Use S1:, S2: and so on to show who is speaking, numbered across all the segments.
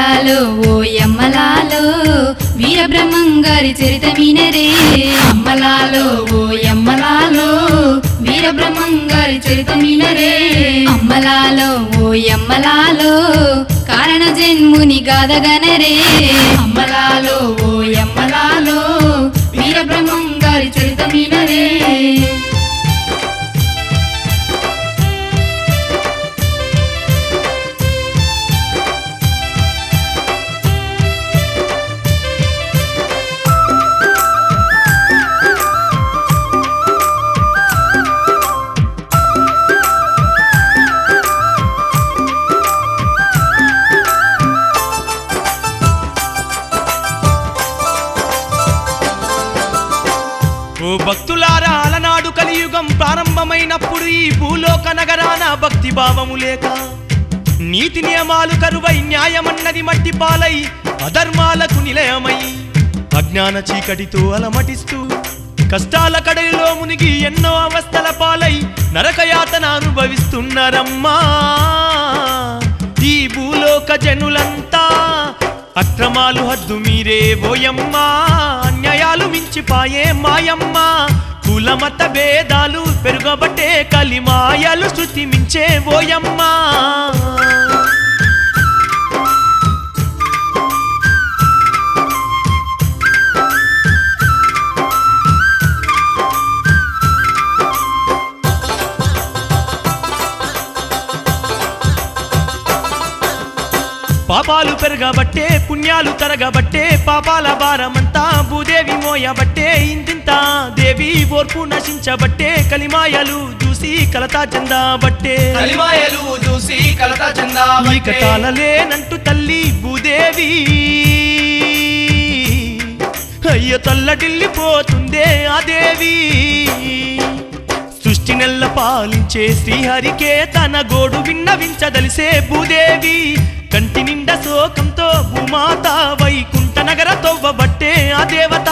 S1: అమ్మలాలో ఓ యమ్మలాలో వీరబ్రహ్మంగారి చరితమినరే అమ్మలాలో ఓ యమ్మలాలో వీరబ్రహ్మంగారి చరితమినరే అమ్మలాలో ఓ యమ్మలాలో కారణ జన్ముని గాదగనరే అమ్మలాలో ఓ యమ్మలాలో వీరబ్రహ్మంగారి చరితమినరే
S2: ఓ భక్తులారా అలనాడు కలియుగం ప్రారంభమైనప్పుడు ఈ భూలోక నగరాన భక్తి భావము లేక నీతి నియమాలు కరువై న్యాయమన్నది మట్టి పాలై అధర్మాలకు నిలయమై అజ్ఞాన చీకటితో అలమటిస్తూ కష్టాల కడలిలో మునిగి ఎన్నో అవస్థల పాలై నరకయాతన అనుభవిస్తున్నారమ్మా ఈ భూలోక జనులంతా అక్రమాలు హద్దు మీరే ఓయమ్మా అన్యాయాలు మించిపాయే మాయమ్మ కులమత భేదాలు పెరుగబట్టే కలిమాయలు శృతి మించే ఓయమ్మా పాపాలు పెరగబట్టే పుణ్యాలు తరగబట్టే పాపాల భారమంతా భూదేవి మోయబట్టే ఇంతింత దేవి ఓర్పు నశించబట్టే కలిమాయలు చూసి కలతా చెందబట్టే
S3: కలిమాయలు చూసి కలత చందా
S2: ఈ కటాలలేనంటూ తల్లి భూదేవి అయ్య తల్లడిల్లిపోతుందే ఆ దేవి సృష్టి నెల్ల పాలించే శ్రీహరికే తన గోడు విన్నవించదలిసే భూదేవి కంటి నిండా శోకంతో భూమాత వైకుంఠ నగర తవ్వబట్టే ఆ దేవత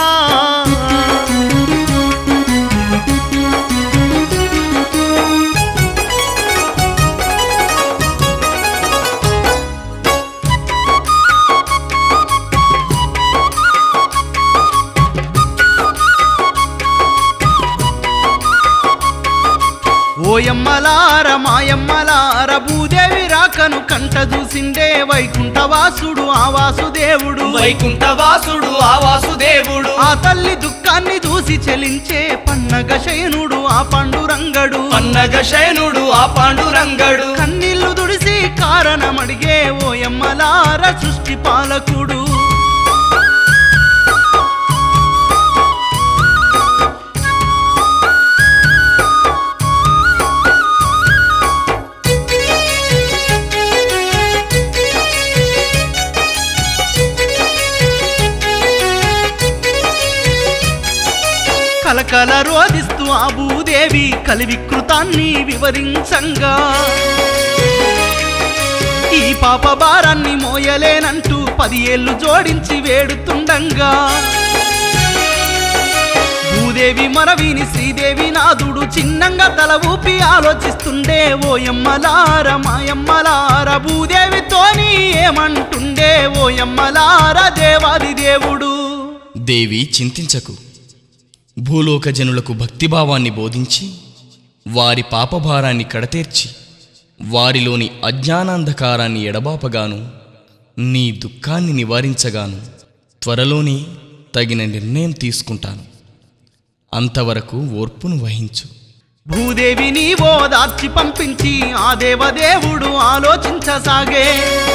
S4: ఓయమ్మలార మాయమ్మలార భూదేవి రాకను కంట చూసిండే వైకుంఠవాసుడు ఆ వాసుదేవుడు
S3: వైకుంఠ వాసుడు ఆ వాసుదేవుడు
S4: ఆ తల్లి దుఃఖాన్ని చూసి చెలించే పన్నగ శయనుడు ఆ పండురంగడు
S3: పన్నగ శయనుడు ఆ పాండురంగడు
S4: కన్నీళ్లు దుడిసి కారణమడిగే ఓయమ్మలార సృష్టి పాలకుడు కలకల రోధిస్తూ ఆ భూదేవి కలివికృతాన్ని వివరించంగా ఈ పాప భారాన్ని మోయలేనంటూ పది ఏళ్ళు జోడించి వేడుతుండంగా భూదేవి మనవిని శ్రీదేవి నాదుడు చిన్నంగా తల ఊపి ఆలోచిస్తుండే ఓయమ్మలార మాయమ్మలార భూదేవితోని ఏమంటుండే ఓయమ్మలార దేవాది దేవుడు
S5: దేవి చింతించకు భూలోక జనులకు భక్తిభావాన్ని బోధించి వారి పాపభారాన్ని కడతేర్చి వారిలోని అజ్ఞానాంధకారాన్ని ఎడబాపగాను నీ దుఃఖాన్ని నివారించగాను త్వరలోనే తగిన నిర్ణయం తీసుకుంటాను అంతవరకు ఓర్పును వహించు
S4: భూదేవిని ఓదార్చి పంపించి ఆ దేవదేవుడు ఆలోచించసాగే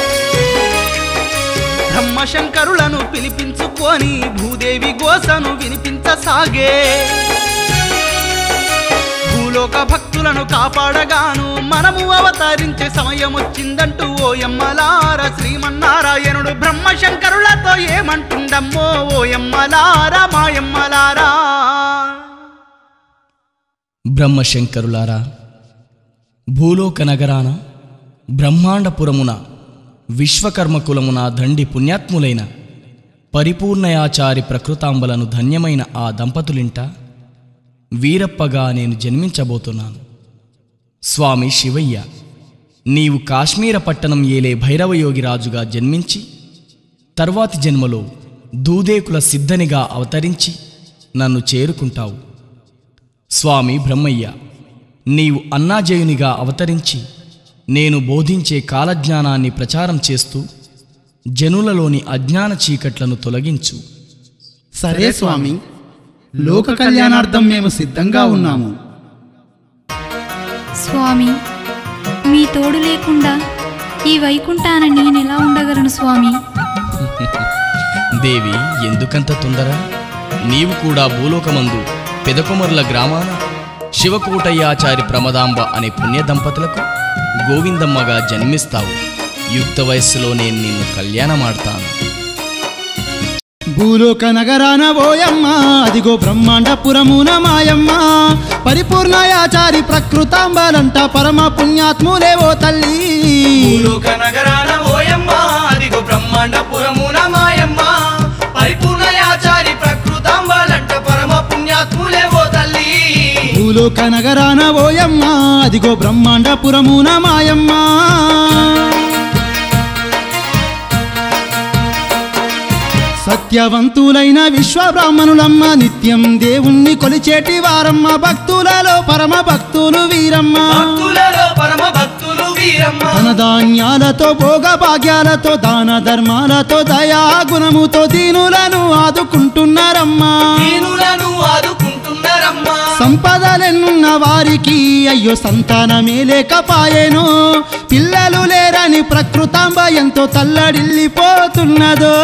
S4: బ్రహ్మశంకరులను పిలిపించుకొని భూదేవి గోసను వినిపించసాగే భూలోక భక్తులను కాపాడగాను మనము అవతరించే సమయం వచ్చిందంటూ ఓయమ్మలార శ్రీమన్నారాయణుడు బ్రహ్మశంకరులతో ఏమంటుండమ్మో ఓయమ్మలార మాయమ్మలారా
S5: బ్రహ్మశంకరులారా భూలోక నగరాన బ్రహ్మాండపురమున విశ్వకర్మకులమున దండి పుణ్యాత్ములైన పరిపూర్ణయాచారి ప్రకృతాంబలను ధన్యమైన ఆ దంపతులింట వీరప్పగా నేను జన్మించబోతున్నాను స్వామి శివయ్య నీవు కాశ్మీర పట్టణం ఏలే భైరవయోగి రాజుగా జన్మించి తర్వాతి జన్మలో దూదేకుల సిద్ధనిగా అవతరించి నన్ను చేరుకుంటావు స్వామి బ్రహ్మయ్య నీవు అన్నాజయునిగా అవతరించి నేను బోధించే కాలజ్ఞానాన్ని ప్రచారం చేస్తూ జనులలోని అజ్ఞాన చీకట్లను తొలగించు
S6: సరే స్వామి లోక కళ్యాణార్థం మేము సిద్ధంగా ఉన్నాము
S1: స్వామి మీ తోడు లేకుండా ఈ వైకుంఠాన నేనెలా ఉండగలను స్వామి
S5: దేవి ఎందుకంత తొందర నీవు కూడా భూలోకమందు పెదకుమర్ల గ్రామాన శివకోటయ్యాచారి ప్రమదాంబ అనే పుణ్య దంపతులకు గోవిందమ్మగా జన్మిస్తావు యుక్త వయస్సులో నేను నిన్ను కళ్యాణమాడతాను
S6: భూలోక నగరాన ఓయమ్మ అదిగో బ్రహ్మాండపురమున మాయమ్మ పరిపూర్ణయాచారి ప్రకృతాంబాలంట పరమ పుణ్యాత్ములేవో తల్లి
S3: భూలోక నగరాన ఓయమ్మ అదిగో బ్రహ్మాండపురమున మాయమ్మ పరిపూర్ణయాచారి ప్రకృతాంబాలంట పరమ పుణ్యాత్ములే ఓ తల్లి
S6: భూలోక నగరాన ఓయమ్మ అదిగో బ్రహ్మాండపురమున మాయమ్మ సత్యవంతులైన విశ్వబ్రాహ్మణులమ్మ నిత్యం దేవుణ్ణి కొలిచేటి వారమ్మ భక్తులలో పరమ భక్తులు వీరమ్మ
S3: భక్తులలో పరమ భక్తులు వీరమ్మ
S6: ధన ధాన్యాలతో భోగ భాగ్యాలతో దాన ధర్మాలతో దయా గుణముతో దీనులను ఆదుకుంటున్నారమ్మా
S3: దీనులను ఆదుకుంటున్నారమ్మా
S6: సంపదలెన్నున్న వారికి అయ్యో సంతానమే లేకపాయెను పిల్లలు లేరని ప్రకృతాంబ ఎంతో తల్లడిల్లిపోతున్నదో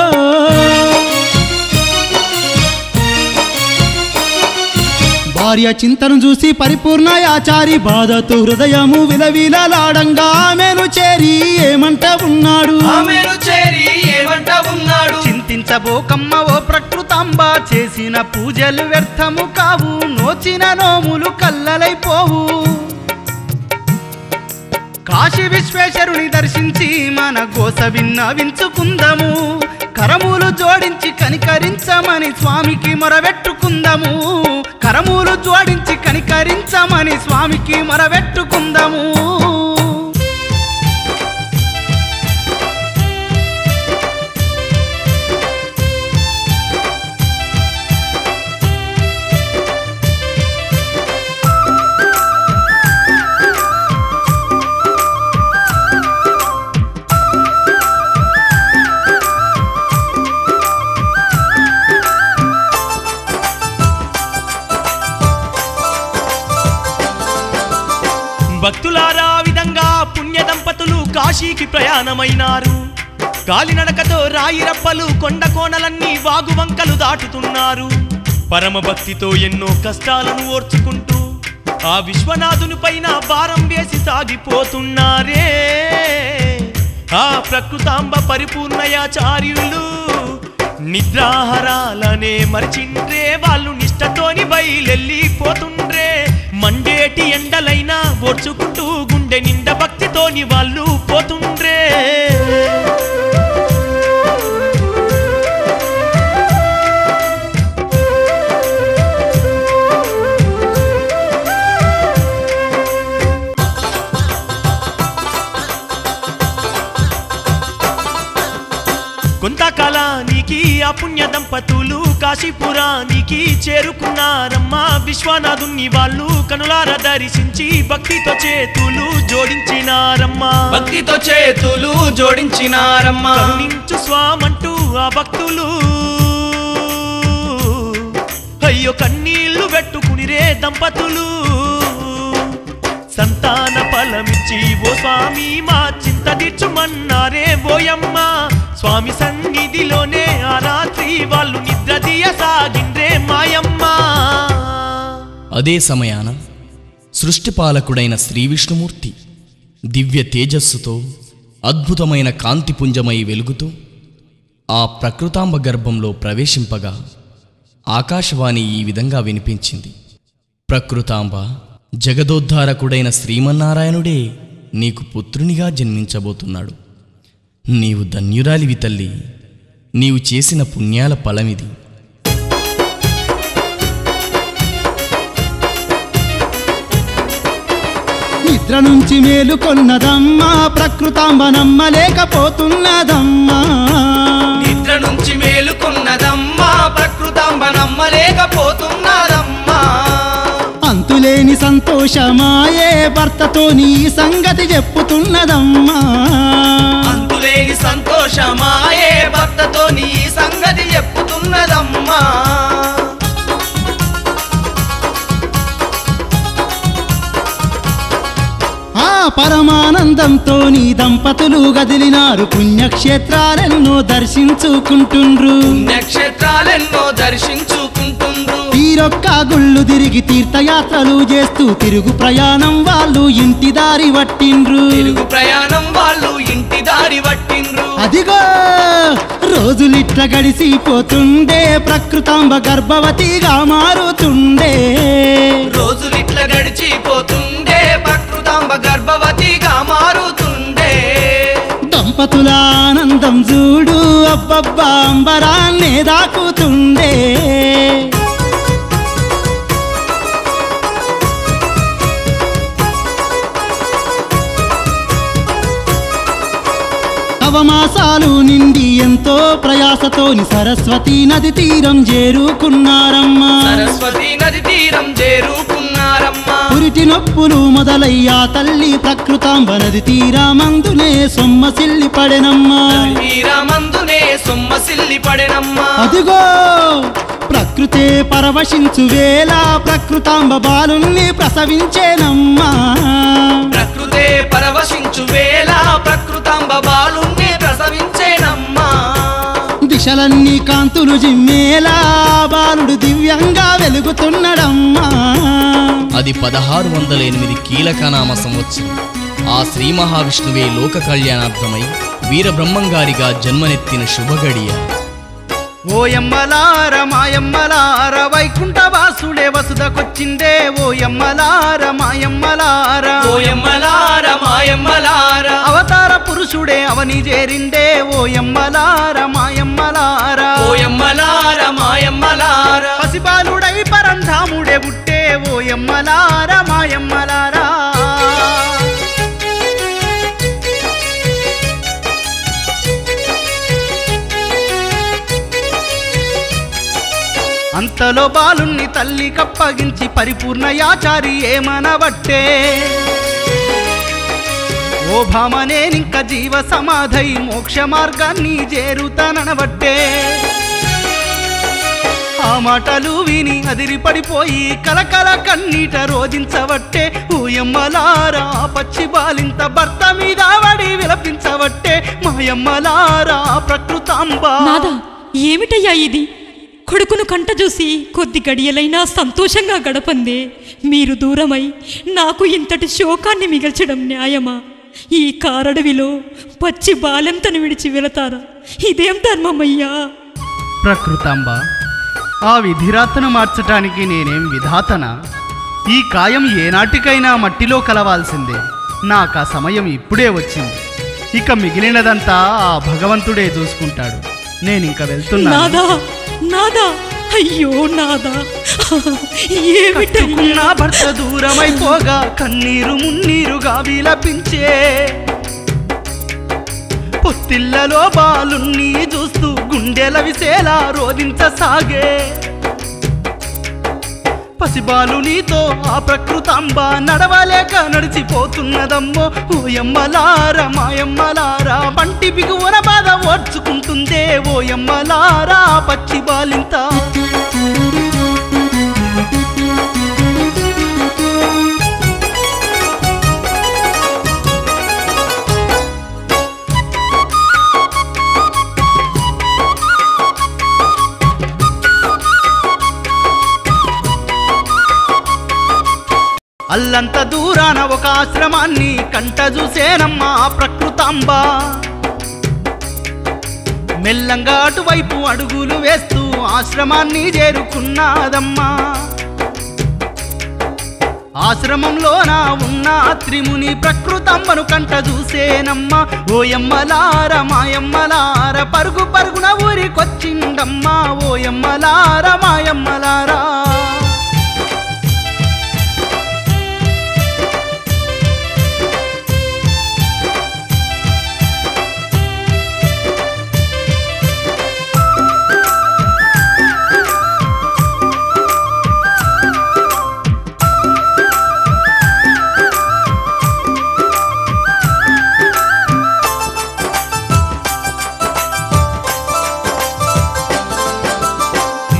S6: భార్య చింతను చూసి పరిపూర్ణ యాచారి బాధతో హృదయము విలవిలలాడంగా ఆమెను చేరి ఏమంట ఉన్నాడు
S3: ఆమెను చేరి ఏమంట ఉన్నాడు
S4: చింతించబోకమ్మ ఓ ప్రకృతాంబ చేసిన పూజలు వ్యర్థము కావు నోచిన నోములు కల్లలైపోవు కాశీ విశ్వేశ్వరుని దర్శించి మన గోస విన్నవించుకుందాము కరములు జోడించి కనికరించమని స్వామికి మొరబెట్టుకుందాము కరములు జోడించి కనికరించమని స్వామికి మొరబెట్టుకుందాము
S2: భక్తులారా ఆ విధంగా పుణ్య దంపతులు కాశీకి ప్రయాణమైనారు కాలినడకతో రాయి రప్పలు కొండ కోనలన్నీ వాగు వంకలు దాటుతున్నారు పరమ భక్తితో ఎన్నో కష్టాలను ఓర్చుకుంటూ ఆ విశ్వనాథుని పైన భారం వేసి సాగిపోతున్నారే ఆ ప్రకృతాంబ పరిపూర్ణయాచార్యులు నిద్రాహారాలనే మరిచిండ్రే వాళ్ళు నిష్టతోని బయలెళ్ళిపోతుండ్రే మండేటి ఎండలైనా ఓడ్చుకుంటూ గుండె నిండా భక్తితోని వాళ్ళు పోతుండ్రే కొంతకాలానికి ఆ పుణ్య దంపతులు కాశీపురానికి చేరుకున్నారమ్మా విశ్వనాథుని వాళ్ళు కనులార దర్శించి భక్తితో చేతులు జోడించినారమ్మా
S3: భక్తితో చేతులు జోడించినారమ్మా
S2: కరుణించు స్వామంటూ ఆ భక్తులు అయ్యో కన్నీళ్లు పెట్టుకునిరే దంపతులు సంతాన ఫలమిచ్చి ఓ స్వామి మా చింత తీర్చుమన్నారే ఓయమ్మ స్వామి సన్నిధిలోనే ఆ రాత్రి వాళ్ళు నిద్ర తీయసాగిండ్రే మాయమ్మ
S5: అదే సమయాన సృష్టిపాలకుడైన శ్రీ విష్ణుమూర్తి దివ్య తేజస్సుతో అద్భుతమైన కాంతిపుంజమై వెలుగుతూ ఆ ప్రకృతాంబ గర్భంలో ప్రవేశింపగా ఆకాశవాణి ఈ విధంగా వినిపించింది ప్రకృతాంబ జగదోద్ధారకుడైన శ్రీమన్నారాయణుడే నీకు పుత్రునిగా జన్మించబోతున్నాడు నీవు ధన్యురాలివి తల్లి నీవు చేసిన పుణ్యాల ఫలమిది
S6: నిద్ర నుంచి మేలుకొన్నదమ్మా ప్రకృతాంబ నమ్మలేకపోతున్నదమ్మా
S3: నిద్ర
S6: సంతోషమాయే భర్తతో నీ సంగతి చెప్పుతున్నదమ్మా
S3: అంతులేని సంతోషమాయే భర్తతో నీ సంగతి చెప్పుతున్నదమ్మా
S6: ఆ పరమానందంతో నీ దంపతులు గదిలినారు పుణ్యక్షేత్రాలెన్నో దర్శించుకుంటుండ్రు
S3: నక్షత్రాలెన్నో దర్శించుకుంటుండ్రు
S6: తీరొక్క గుళ్ళు తిరిగి తీర్థయాత్రలు చేస్తూ తిరుగు ప్రయాణం వాళ్ళు ఇంటి దారి పట్టిండ్రు
S3: తిరుగు ప్రయాణం వాళ్ళు ఇంటి దారి పట్టిండ్రు
S6: అదిగో రోజులిట్ల గడిసిపోతుండే ప్రకృతాంబ గర్భవతిగా మారుతుండే
S3: రోజులిట్ల గడిచిపోతుండే ప్రకృతాంబ గర్భవతిగా మారుతుండే
S6: దంపతుల ఆనందం చూడు అబ్బబ్బా అంబరాన్నే దాకుతుండే నవమాసాలు నిండి ఎంతో ప్రయాసతోని సరస్వతి నది తీరం చేరుకున్నారమ్మా
S3: సరస్వతి నది తీరం చేరుకున్నారమ్మా
S6: పురిటి నొప్పులు మొదలయ్యా తల్లి ప్రకృతాంబ నది తీరామందునే సొమ్మసిల్లి పడెనమ్మా
S3: తీరమందునే సొమ్మసిల్లి పడెనమ్మా
S6: అదిగో ప్రకృతే పరవశించు వేళ ప్రకృతాంబ బాలుల్ని ప్రసవించేనమ్మా
S3: ప్రకృతే పరవశించు వేళ ప్రకృతాంబ బాలుణ్ణి ప్రసవించేనమ్మా
S6: దిశలన్నీ కాంతులు జిమ్మేలా బాలుడు దివ్యంగా వెలుగుతున్నడమ్మా
S5: అది పదహారు వందల ఎనిమిది కీలకనామ సంవత్సరం ఆ శ్రీ మహావిష్ణువే లోక కళ్యాణార్థమై వీరబ్రహ్మంగారిగా జన్మనెత్తిన శుభగడియ
S4: ఓయమ్మలార మాయమ్మలార వైకుంఠ వాసుడే వసుదకొచ్చిందే ఓయమ్మలార మాయమ్మలార
S3: ఓయమ్మలార మాయమ్మలార
S4: అవతార పురుషుడే అవని చేరిండే ఓయమ్మలార మాయమ్మలార
S3: ఓయమ్మలార మాయమ్మలార
S4: పసిబాలుడై పరంధాముడే పుట్టే ఓయమ్మలార మాయమ్మలారా అంతలో బాలుణ్ణి తల్లి కప్పగించి పరిపూర్ణ యాచారి ఏమనబట్టే ఓ భామనేనింక జీవ సమాధై మోక్ష మార్గాన్ని చేరుతాననబట్టే ఆ మాటలు విని అదిరిపడిపోయి కలకల కన్నీట రోధించవట్టే ఊయమ్మలారా పచ్చి బాలింత భర్త మీద వడి విలపించవట్టే మాయమ్మలారా ప్రకృతాంబ
S7: నాదా ఏమిటయ్యా ఇది కొడుకును కంట చూసి కొద్ది గడియలైనా సంతోషంగా గడపందే మీరు దూరమై నాకు ఇంతటి శోకాన్ని మిగల్చడం న్యాయమా ఈ కారడవిలో పచ్చి బాలెంతను విడిచి వెళతారా ఇదేం ధర్మమయ్యా
S4: ప్రకృతాంబ ఆ విధిరాతను మార్చటానికి నేనేం విధాతన ఈ కాయం ఏనాటికైనా మట్టిలో కలవాల్సిందే నాకు ఆ సమయం ఇప్పుడే వచ్చింది ఇక మిగిలినదంతా ఆ భగవంతుడే చూసుకుంటాడు నేనింక వెళ్తున్నాను
S7: నాదా నాదా అయ్యో నాదా ఏమిటయ్యా
S4: కట్టుకున్న భర్త దూరమైపోగా కన్నీరు మున్నీరుగా విలపించే పొత్తిళ్లలో బాలుణ్ణి చూస్తూ గుండెల విసేలా రోధించసాగే పసిబాలు నీతో ఆ ప్రకృతాంబ నడవలేక నడిచిపోతున్నదమ్మో ఓయమ్మలార మాయమ్మలారా వంటి బిగువన బాధ ఓర్చుకుంటుందే ఓయమ్మలారా పచ్చి బాలింత అల్లంత దూరాన ఒక ఆశ్రమాన్ని కంట చూసేనమ్మా ఆ ప్రకృతాంబ మెల్లంగా అటువైపు అడుగులు వేస్తూ ఆశ్రమాన్ని చేరుకున్నాదమ్మా ఆశ్రమంలోన ఉన్న త్రిముని ప్రకృతమ్మను కంట చూసేనమ్మా ఓయమ్మలార మాయమ్మలార పరుగు పరుగున ఊరికొచ్చిండమ్మా ఓయమ్మలార మాయమ్మలారా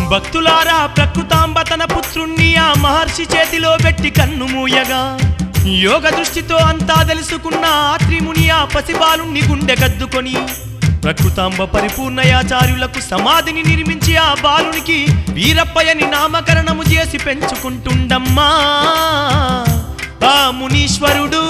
S2: భక్తులారా ప్రకృతాంబ తన పుత్రుణ్ణి ఆ మహర్షి చేతిలో పెట్టి కన్ను మూయగా యోగ దృష్టితో అంతా తెలుసుకున్న ఆత్రిముని ఆ పసిబాలుణ్ణి గుండె గద్దుకొని ప్రకృతాంబ పరిపూర్ణయాచార్యులకు సమాధిని నిర్మించి ఆ బాలునికి వీరప్పయని నామకరణము చేసి పెంచుకుంటుండమ్మా ఆ మునీశ్వరుడు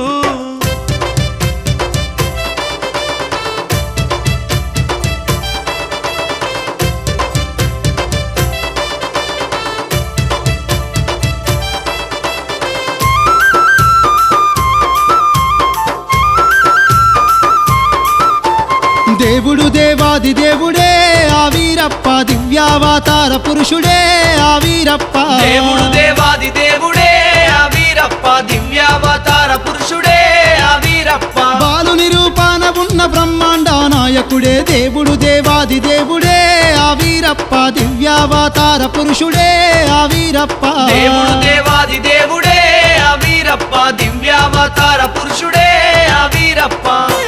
S6: దేవుడు దేవాది దేవుడే ఆ వీరప్ప దివ్యావతార పురుషుడే ఆ వీరప్ప
S3: దేవుడు దేవాది దేవుడే ఆ వీరప్ప దివ్యావతార పురుషుడే ఆ వీరప్ప
S6: బాలు నిరూపాన ఉన్న బ్రహ్మాండ నాయకుడే దేవుడు దేవాది దేవుడే ఆ వీరప్ప దివ్యావతార పురుషుడే ఆ వీరప్ప
S3: దేవుడు దేవాది దేవుడే ఆ వీరప్ప దివ్యావతార పురుషుడే ఆ వీరప్ప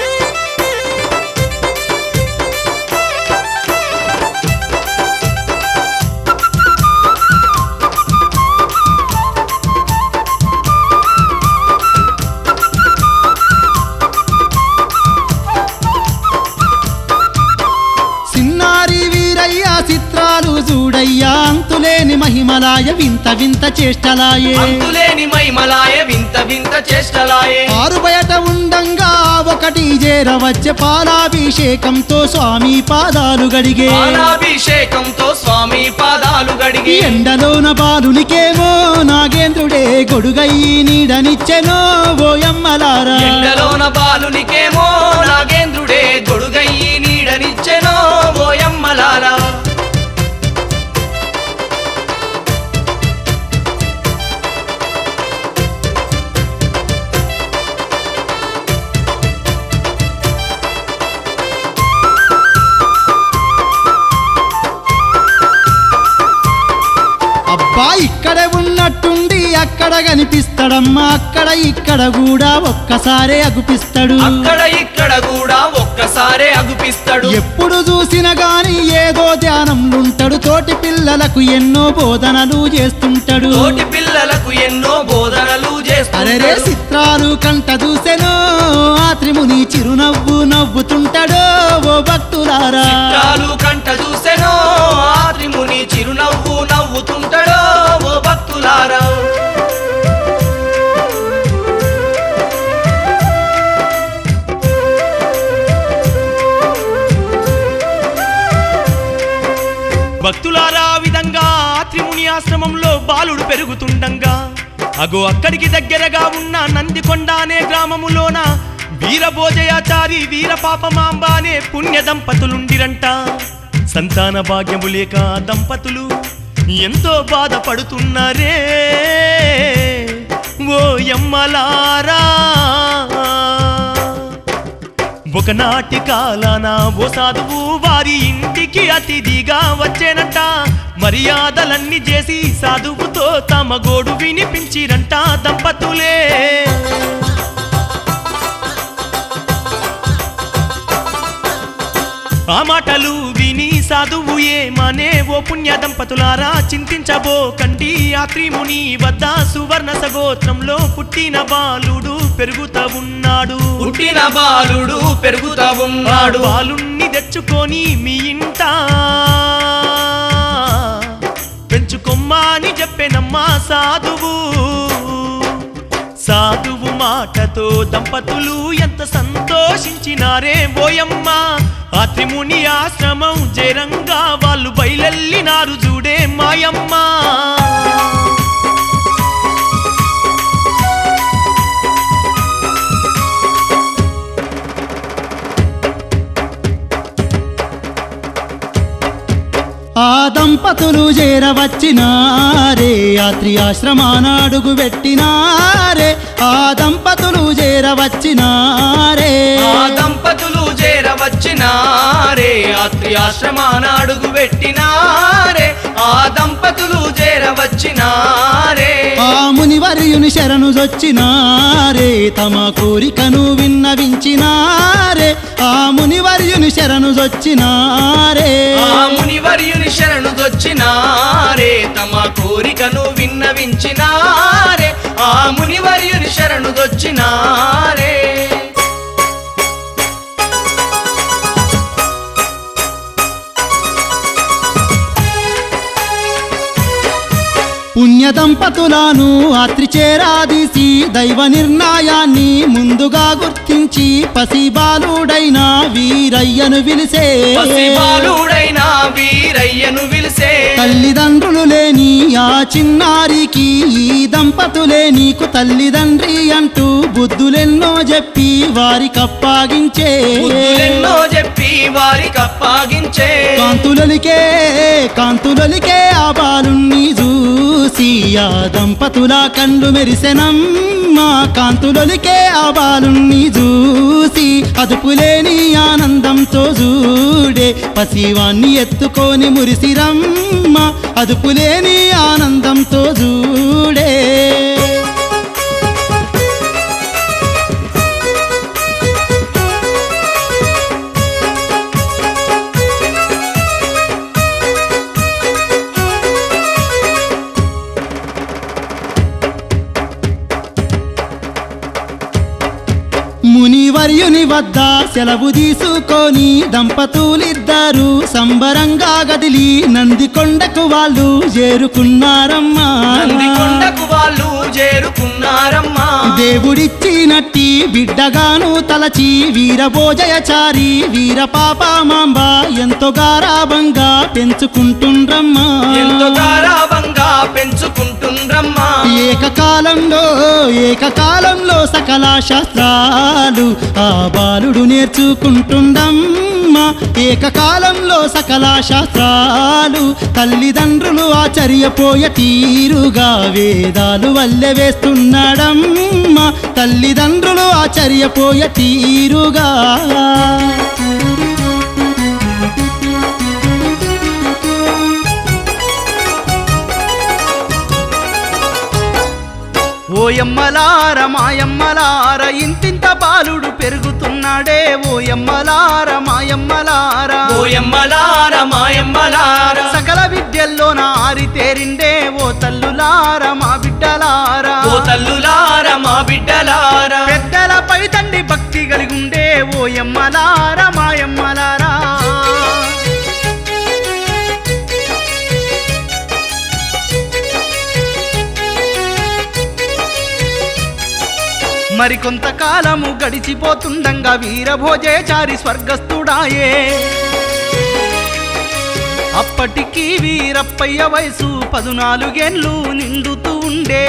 S6: సిన్నారి వీరయ్య చిత్రాలు చూడయ్యా అంతులేని మహిమలాయ వింత వింత చేష్టలాయే
S3: అంతులేని మైమలాయ వింత వింత చేష్టలాయే
S6: ఆరు బయట ఉండంగా ఒకటి చేరవచ్చే పాలాభిషేకంతో స్వామి పాదాలు గడిగే
S3: పాలాభిషేకంతో స్వామి పాదాలు
S6: ఈ
S3: గడిగి
S6: ఎండలోన బాలునికేమో నాగేంద్రుడే గొడుగయ్యి నీడనిచ్చెనో ఓయమ్మలారా
S3: ఎండలోన బాలునికేమో నాగేంద్రుడే గొడుగయ్యి నీడనిచ్చెనో ఓయమ్మలారా
S6: అబ్బా ఇక్కడే ఉన్నట్టుండి అక్కడ కనిపిస్తాడమ్మా అక్కడ ఇక్కడ కూడా ఒక్కసారే అగుపిస్తాడు
S3: అక్కడ ఇక్కడ కూడా ఒక్కసారే అగుపిస్తాడు
S6: ఎప్పుడు చూసినా గాని ఏదో ధ్యానంలుంటాడు తోటి పిల్లలకు ఎన్నో బోధనలు చేస్తుంటాడు
S3: తోటి పిల్లలకు ఎన్నో బోధనలు
S6: అరే
S3: చేస్తాడు
S6: చిత్రాలు కంట చూసెనో ఆ త్రిముని చిరునవ్వు నవ్వుతుంటాడో ఓ భక్తులారా
S3: చిత్రాలు కంట చూసెనో ఆత్రిముని చిరునవ్వు నవ్వుతుంటాడో ఓ భక్తులారా
S2: భక్తులారా ఆ విధంగా ఆత్రిముని ఆశ్రమంలో బాలుడు పెరుగుతుండంగా అగో అక్కడికి దగ్గరగా ఉన్న నందికొండ అనే గ్రామములోన వీరభోజయాచారి వీరపాపమాంబ అనే పుణ్య దంపతులుండిరంట సంతాన భాగ్యము లేక ఆ దంపతులు ఎంతో బాధపడుతున్నారే ఓ యమ్మలారా ఒకనాటి కాలాన ఓ సాధువు వారి ఇంటికి అతిథిగా వచ్చేనంట మర్యాదలన్నీ చేసి సాధువుతో తమ గోడు వినిపించిరంట దంపతులే ఆ మాటలు విని సాధువు ఏమనే ఓ పుణ్య దంపతులారా చింతించబోకండి ఆ త్రిముని వద్ద సువర్ణ సగోత్రంలో పుట్టిన బాలుడు పెరుగుతా ఉన్నాడు
S3: పుట్టిన బాలుడు పెరుగుతా ఉన్నాడు
S2: బాలుణ్ణి తెచ్చుకొని మీ ఇంట పెంచుకొమ్మా అని చెప్పెనమ్మా సాధువు సాధువు మాటతో దంపతులు ఎంత సంతోషించినారే బోయమ్మ ఆ త్రిముని ఆశ్రమం జరంగా వాళ్ళు బయలెల్లినారు చూడే మాయమ్మ
S6: ఆ దంపతులు చేరవచ్చినారే యాత్రి ఆశ్రమానాడుగు పెట్టినారే ఆ దంపతులు చేరవచ్చినారే
S3: ఆ దంపతులు చేరవచ్చినారే ఆత్రి ఆశ్రమాన అడుగు పెట్టినారే ఆ దంపతులు చేరవచ్చినారే
S6: ఆ మునివర్యుని శరణు జొచ్చినారే తమ కోరికను విన్నవించినారే ఆ మునివర్యుని శరణు జొచ్చినారే
S3: ఆ మునివర్యుని శరణు శరణుదొచ్చినారే తమ కోరికను విన్నవించినారే ఆ మునివర్యుని శరణుదొచ్చినారే
S6: పుణ్య దంపతులను అత్రి చేరాదీసి దైవ నిర్ణయాన్ని ముందుగా గుర్తించి పసిబాలుడైన వీరయ్యను పిలిసే
S3: పసిబాలుడైన వీరయ్యను విలిసే
S6: తల్లిదండ్రులు లేని ఆ చిన్నారికి ఈ దంపతులే నీకు తల్లిదండ్రి అంటూ బుద్ధులెన్నో చెప్పి వారికి అప్పాగించే
S3: బుద్ధులెన్నో చెప్పి వారికి అప్పాగించే
S6: కాంతులలికే కాంతులలికే ఆ బాలుణ్ణి చూసి ఆ దంపతుల కండ్లు మెరిసెనమ్మ కాంతులలికే ఆ బాలుణ్ణి చూసి అదుపులేని ఆనందంతో చూడే పసివాణ్ణి ఎత్తుకొని మురిసిరమ్మ అదుపులేని ఆనందంతో చూడే మునివర్యుని వద్ద సెలవు తీసుకొని దంపతులిద్దరు సంబరంగా గదిలి నందికొండకు వాళ్ళు చేరుకున్నారమ్మా
S3: నందికొండకు వాళ్ళు చేరుకున్నారమ్మా
S6: దేవుడిచ్చినట్టి బిడ్డగాను తలచి వీరభోజయచారి వీర పాపమాంబ ఎంతో గారాభంగా పెంచుకుంటుండ్రమ్మా
S3: ఎంతో గారాబంగా పెంచుకుంటుండ్రమ్మా
S6: ఏకకాలంలో ఏకకాలంలో సకల శాస్త్రాలు ఆ బాలుడు నేర్చుకుంటుండమ్మా ఏకకాలంలో సకల శాస్త్రాలు తల్లిదండ్రులు ఆచర్యపోయ తీరుగా వేదాలు వల్లె వేస్తున్నాడమ్మా తల్లిదండ్రులు ఆచర్యపోయ తీరుగా
S4: ఓయమ్మలార మాయమ్మలార ఇంతింత బాలుడు పెరుగుతున్నాడే ఓయమ్మలార మాయమ్మలార
S3: ఓయమ్మలార మాయమ్మలార
S4: సకల విద్యల్లో నా ఆరితేరిండే ఓ తల్లులార మా బిడ్డలార
S3: ఓ తల్లులార మా బిడ్డలార
S4: పెద్దలపై తండ్రి భక్తి కలిగుండే ఓయమ్మలార మాయమ్మలారా మరికొంతకాలము గడిచిపోతుండంగా వీరభోజేచారి స్వర్గస్థుడాయే అప్పటికి వీరప్పయ్య వయసు పదునాలుగేండ్లు నిండుతూ ఉండే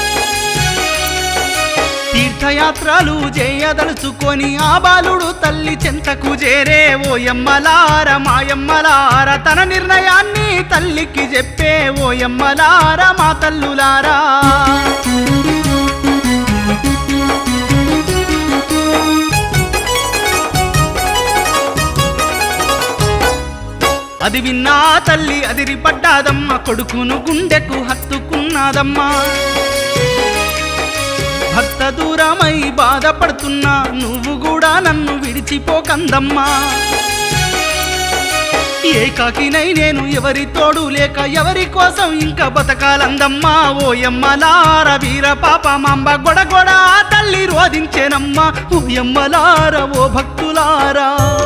S4: తీర్థయాత్రలు చేయదలుచుకొని ఆ బాలుడు తల్లి చెంతకు చేరే ఓయమ్మలార మాయమ్మలార తన నిర్ణయాన్ని తల్లికి చెప్పే ఓయమ్మలార మా తల్లులారా అది విన్నా తల్లి అదిరి పడ్డాదమ్మ కొడుకును గుండెకు హత్తుకున్నాదమ్మా భర్త దూరమై బాధపడుతున్నా నువ్వు కూడా నన్ను విడిచిపోకందమ్మా ఏకాకినై నేను ఎవరి తోడు లేక ఎవరి కోసం ఇంకా బతకాలందమ్మా ఓయమ్మలార వీర పాప మాంబ గొడగొడ ఆ తల్లి రోధించేనమ్మా ఓయమ్మలార ఓ భక్తులారా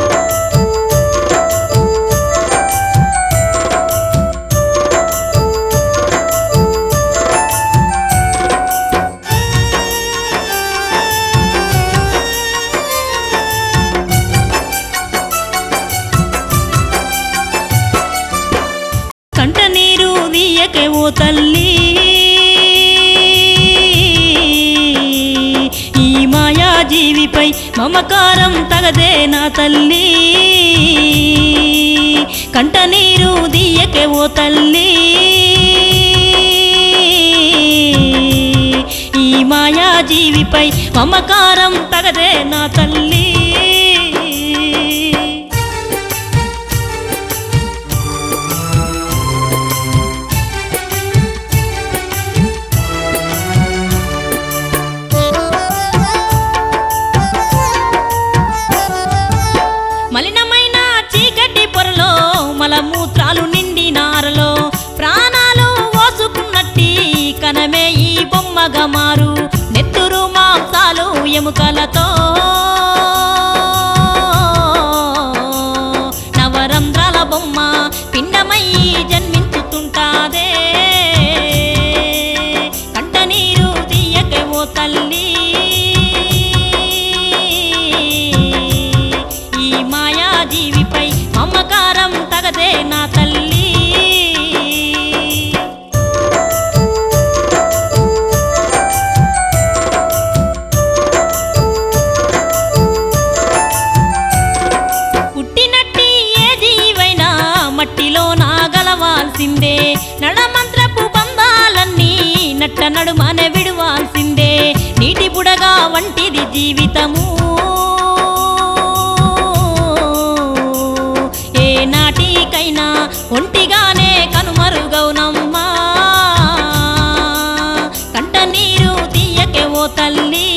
S7: కంట నీరు నీయకే ఓ తల్లి ఈ మాయా జీవిపై మమకారం తగదే నా తల్లి కంట నీరు దీయకే ఓ తల్లి ఈ మాయా జీవిపై మమకారం తగదే నా తల్లి మలినమైన చీకటి పొరలో మలమూత్రాలు నిండి నారలో
S8: ఎముకలతో నవరంధ్రాల బొమ్మ పిండమై జన్మించుతుంటాదే కంట నీరు తీయకే ఓ తల్లి ఈ మాయా జీవిపై మమకారం తగదే నా తల్లి పుట్టినట్టి ఏ జీవైనా మట్టిలో నాగలవాల్సిందే నడమంత్రపు బంధాలన్నీ నట్ట నడుమనే విడువాల్సిందే నీటి బుడగా వంటిది జీవితము ఏ నాటికైనా ఒంటిగానే కనుమరుగౌనమ్మా కంట నీరు తీయకే ఓ తల్లి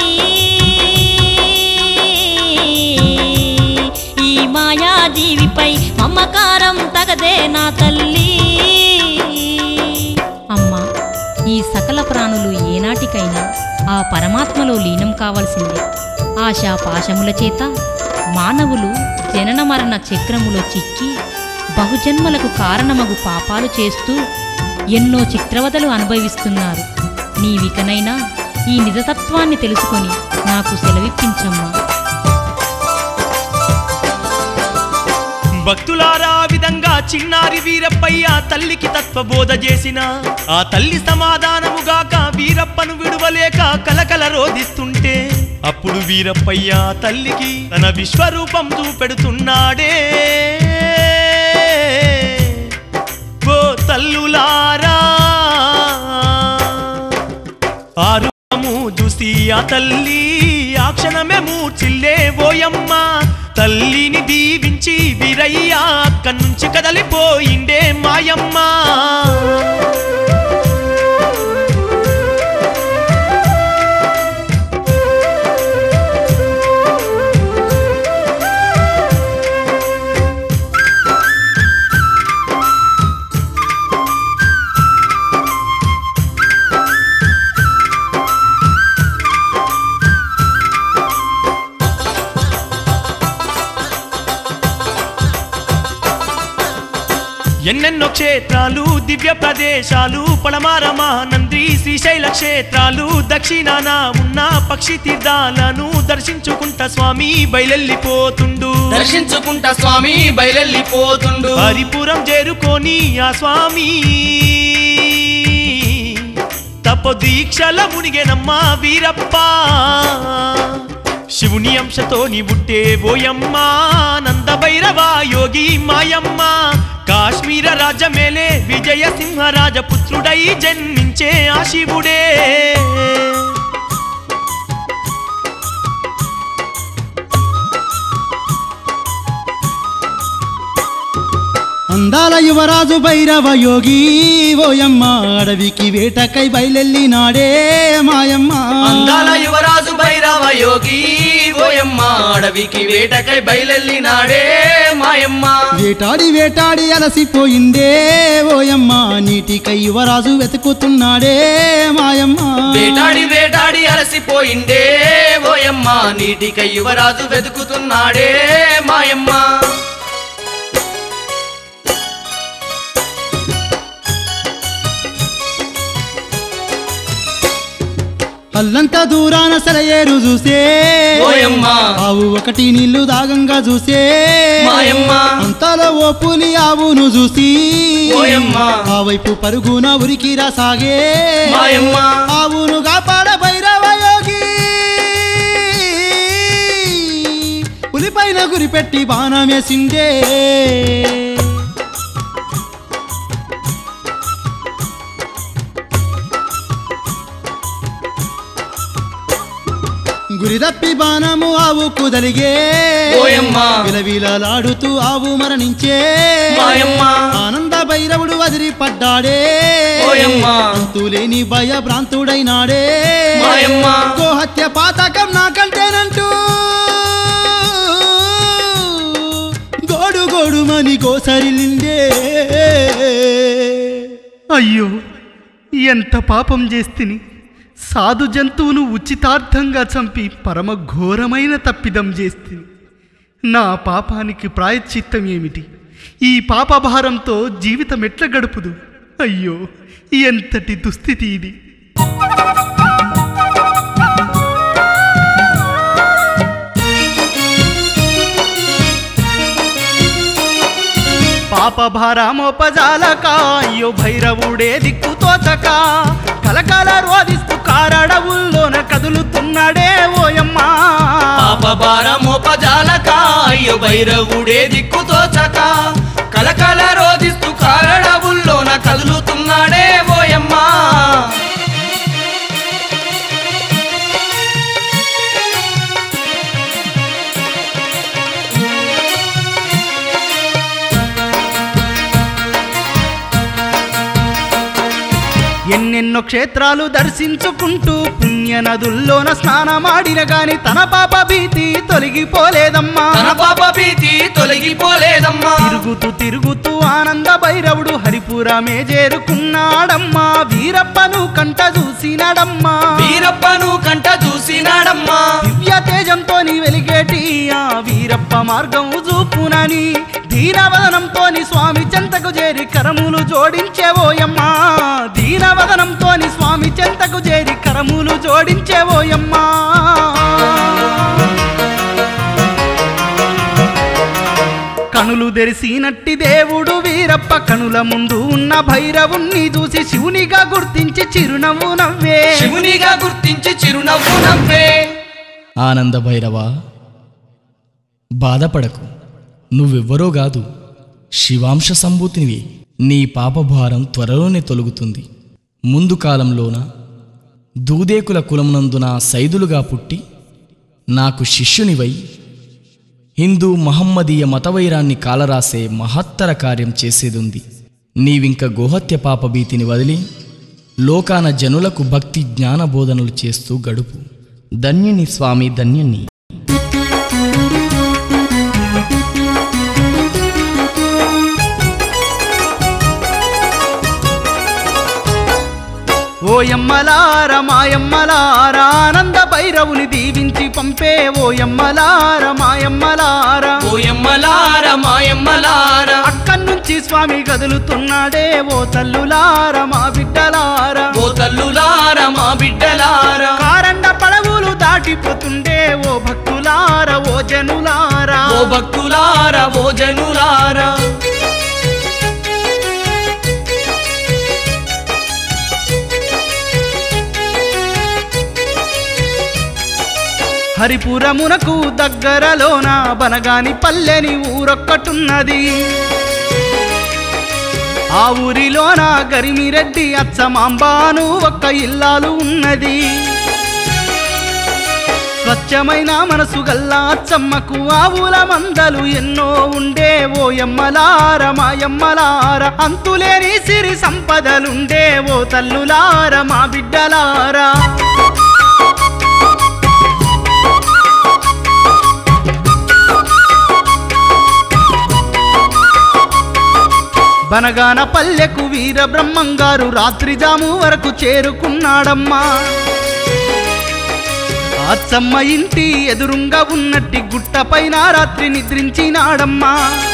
S8: ఈ మాయా జీవిపై మమకారం తగదే నా తల్లి అమ్మా ఈ సకల ప్రాణులు ఏనాటికైనా ఆ పరమాత్మలో లీనం కావలసిందే ఆశా పాశముల చేత మానవులు జనన మరణ చక్రములో చిక్కి బహుజన్మలకు కారణమగు పాపాలు చేస్తూ ఎన్నో చిత్రవదలు అనుభవిస్తున్నారు నీవికనైనా ఈ నిజతత్వాన్ని తెలుసుకొని నాకు సెలవిప్పించమ్మా
S2: భక్తులారా ఆ విధంగా చిన్నారి వీరప్పయ్య తల్లికి తత్వబోధ చేసిన ఆ తల్లి సమాధానముగాక వీరప్పను విడువలేక కలకల రోధిస్తుంటే అప్పుడు వీరప్పయ్య తల్లికి తన విశ్వరూపం చూపెడుతున్నాడే ఓ తల్లులారా ఆ రూపము చూసి ఆ తల్లి ఆ క్షణమే మూర్చిల్లే ఓయమ్మ తల్లిని దీవించి వీరయ్య అక్కడి నుంచి కదలిపోయిండే మాయమ్మ ఎన్నెన్నో క్షేత్రాలు దివ్య ప్రదేశాలు పడమార మహానంది శ్రీశైల క్షేత్రాలు దక్షిణాన ఉన్న పక్షి తీర్థాలను దర్శించుకుంటా స్వామి బయలెళ్ళిపోతుండు
S3: దర్శించుకుంటా స్వామి బయలెళ్ళిపోతుండు
S2: హరిపురం చేరుకొని ఆ స్వామి తపో దీక్షల మునిగెనమ్మ వీరప్ప శివుని అంశతోని బుట్టే ఓయమ్మ నంద భైరవ యోగి మాయమ్మ కాశ్మీర రాజమేలే విజయ సింహరాజ పుత్రుడై జన్మించే ఆ శివుడే
S6: అందాల యువరాజు భైరవ యోగి ఓయమ్మ అడవికి వేటకై బయలెల్లినాడే మాయమ్మ
S3: అందాల యువరాజు భైరవ యోగి ఓయమ్మ అడవికి వేటకై బయలెళ్ళినాడే మాయమ్మ
S6: వేటాడి వేటాడి అలసిపోయిందే ఓయమ్మ నీటికై యువరాజు వెతుకుతున్నాడే మాయమ్మ
S3: వేటాడి వేటాడి అలసిపోయిండే ఓయమ్మ నీటికై యువరాజు వెతుకుతున్నాడే మాయమ్మ
S6: అల్లంత దూరాన సెలయేరు చూసే
S3: ఓయమ్మ
S6: ఆవు ఒకటి నీళ్లు దాగంగా చూసే
S3: మాయమ్మ
S6: అంతలో ఓ పులి ఆవును చూసి
S3: ఓయమ్మ
S6: ఆ వైపు పరుగున ఉరికిరా సాగే
S3: మాయమ్మ
S6: ఆవును కాపాడ భైరవ యోగి పులిపైన గురిపెట్టి బాణమేసిండే గురిదప్పి బాణము ఆవు కుదలిగే
S3: ఓయమ్మ
S6: విలవిలలాడుతూ ఆవు మరణించే
S3: మాయమ్మ
S6: ఆనంద భైరవుడు వదిలి పడ్డాడే
S3: ఓయమ్మ
S6: అంతులేని భయ భ్రాంతుడైనాడే
S3: మాయమ్మ
S6: గోహత్య పాతకం నాకంటేనంటూ గోడు గోడుమని గోసరిలిందే
S4: అయ్యో ఎంత పాపం చేస్తిని సాధు జంతువును ఉచితార్థంగా చంపి పరమ ఘోరమైన తప్పిదం చేస్తుంది నా పాపానికి ప్రాయశ్చిత్తం ఏమిటి ఈ పాపభారంతో జీవితం ఎట్ల గడుపుదు అయ్యో ఎంతటి దుస్థితి ఇది పాపభారమోపజాలక అయ్యో భైరవుడే దిక్కు తోచక కలకాల రోధిస్తూ కారడవుల్లోన కదులుతున్నాడే ఓయమ్మా
S3: పాప భారమోపజాలక అయ్యో భైరవుడే దిక్కు తోచక కలకల రోధిస్తూ కారడవుల్లోన కదులుతున్నాడే ఓయమ్మా
S4: ఎన్నెన్నో క్షేత్రాలు దర్శించుకుంటూ పుణ్య నదుల్లోన స్నానమాడిన గాని తన పాప భీతి తొలగిపోలేదమ్మా
S3: తన పాప భీతి తొలగిపోలేదమ్మా
S4: తిరుగుతూ తిరుగుతూ ఆనంద భైరవుడు హరిపురమే చేరుకున్నాడమ్మా వీరప్పను కంట చూసినాడమ్మా
S3: వీరప్పను కంట చూసినాడమ్మా
S4: దివ్య తేజంతో వెలిగేటి ఆ వీరప్ప మార్గం చూపునని దీనవదనంతోని స్వామి చెంతకు చేరి కరములు జోడించేవోయమ్మా దీనవదనంతోని స్వామి చెంతకు చేరి కరములు జోడించేవోయమ్మా కనులు తెరిసినట్టి దేవుడు వీరప్ప కనుల ముందు ఉన్న భైరవుణ్ణి చూసి శివునిగా గుర్తించి చిరునవ్వు నవ్వే
S3: శివునిగా గుర్తించి చిరునవ్వు నవ్వే
S5: ఆనంద భైరవా బాధపడకు నువ్వెవ్వరో కాదు శివాంశ సంభూతినివి నీ పాపభారం త్వరలోనే తొలగుతుంది ముందు కాలంలోన దూదేకుల కులమునందున సైదులుగా పుట్టి నాకు శిష్యునివై హిందూ మహమ్మదీయ మతవైరాన్ని కాలరాసే మహత్తర కార్యం చేసేదుంది నీవింక గోహత్య పాపభీతిని వదిలి లోకాన జనులకు భక్తి జ్ఞాన బోధనలు చేస్తూ గడుపు ధన్యుని స్వామి ధన్యుని
S4: ఓయమ్మలార మాయమ్మలార ఆనంద భైరవుని దీవించి పంపే ఓయమ్మలార మాయమ్మలార
S3: ఓయమ్మలార మాయమ్మలార
S4: అక్కడి నుంచి స్వామి కదులుతున్నాడే ఓ తల్లులార మా బిడ్డలార
S3: ఓ తల్లులార మా బిడ్డలార
S4: కారండ పడవులు దాటిపోతుండే ఓ భక్తులార ఓ జనులారా
S3: ఓ భక్తులార ఓ జనులార
S4: హరిపురమునకు దగ్గరలోన బనగాని పల్లెని ఊరొక్కటున్నది ఆ ఊరిలోన గరిమిరెడ్డి అచ్చమాంబాను ఒక్క ఇల్లాలు ఉన్నది స్వచ్ఛమైన మనసు గల్లా అచ్చమ్మకు ఆవుల మందలు ఎన్నో ఉండే ఓ ఎమ్మలార మా ఎమ్మలార అంతులేని సిరి సంపదలుండే ఓ తల్లులార మా బిడ్డలారా బనగాన పల్లెకు వీర బ్రహ్మంగారు రాత్రి జాము వరకు చేరుకున్నాడమ్మా అచ్చమ్మ ఇంటి ఎదురుంగా ఉన్నట్టి గుట్టపైన రాత్రి నిద్రించినాడమ్మా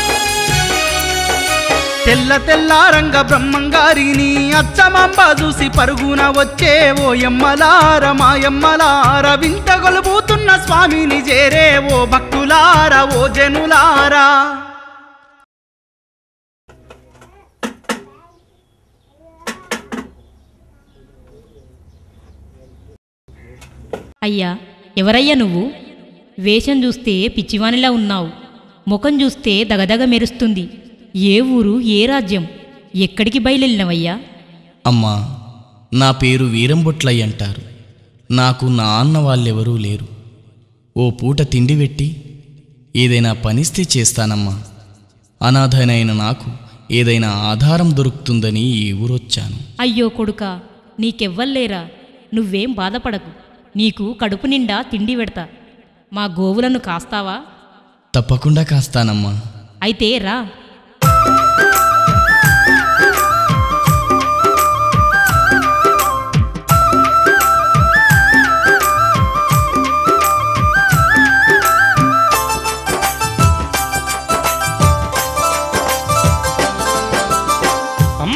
S4: తెల్ల తెల్లారంగ బ్రహ్మంగారిని అచ్చమాంబ చూసి పరుగున వచ్చే ఓ ఎమ్మలార మా ఎమ్మలార వింత గొలుబుతున్న స్వామిని చేరే ఓ భక్తులార ఓ జనులారా
S7: అయ్యా ఎవరయ్యా నువ్వు వేషం చూస్తే పిచ్చివానిలా ఉన్నావు ముఖం చూస్తే దగదగ మెరుస్తుంది ఏ ఊరు ఏ రాజ్యం ఎక్కడికి బయలుదేరినవయ్యా
S5: అమ్మా నా పేరు వీరంబొట్లయ్య అంటారు నాకు నా అన్న వాళ్ళెవరూ లేరు ఓ పూట తిండి పెట్టి ఏదైనా పనిస్తే చేస్తానమ్మా అనాథనైన నాకు ఏదైనా ఆధారం దొరుకుతుందని ఈ ఊరొచ్చాను
S7: అయ్యో కొడుకా నీకెవ్వల్లేరా నువ్వేం బాధపడకు నీకు కడుపు నిండా తిండి పెడతా మా గోవులను కాస్తావా
S5: తప్పకుండా కాస్తానమ్మా
S7: అయితే రా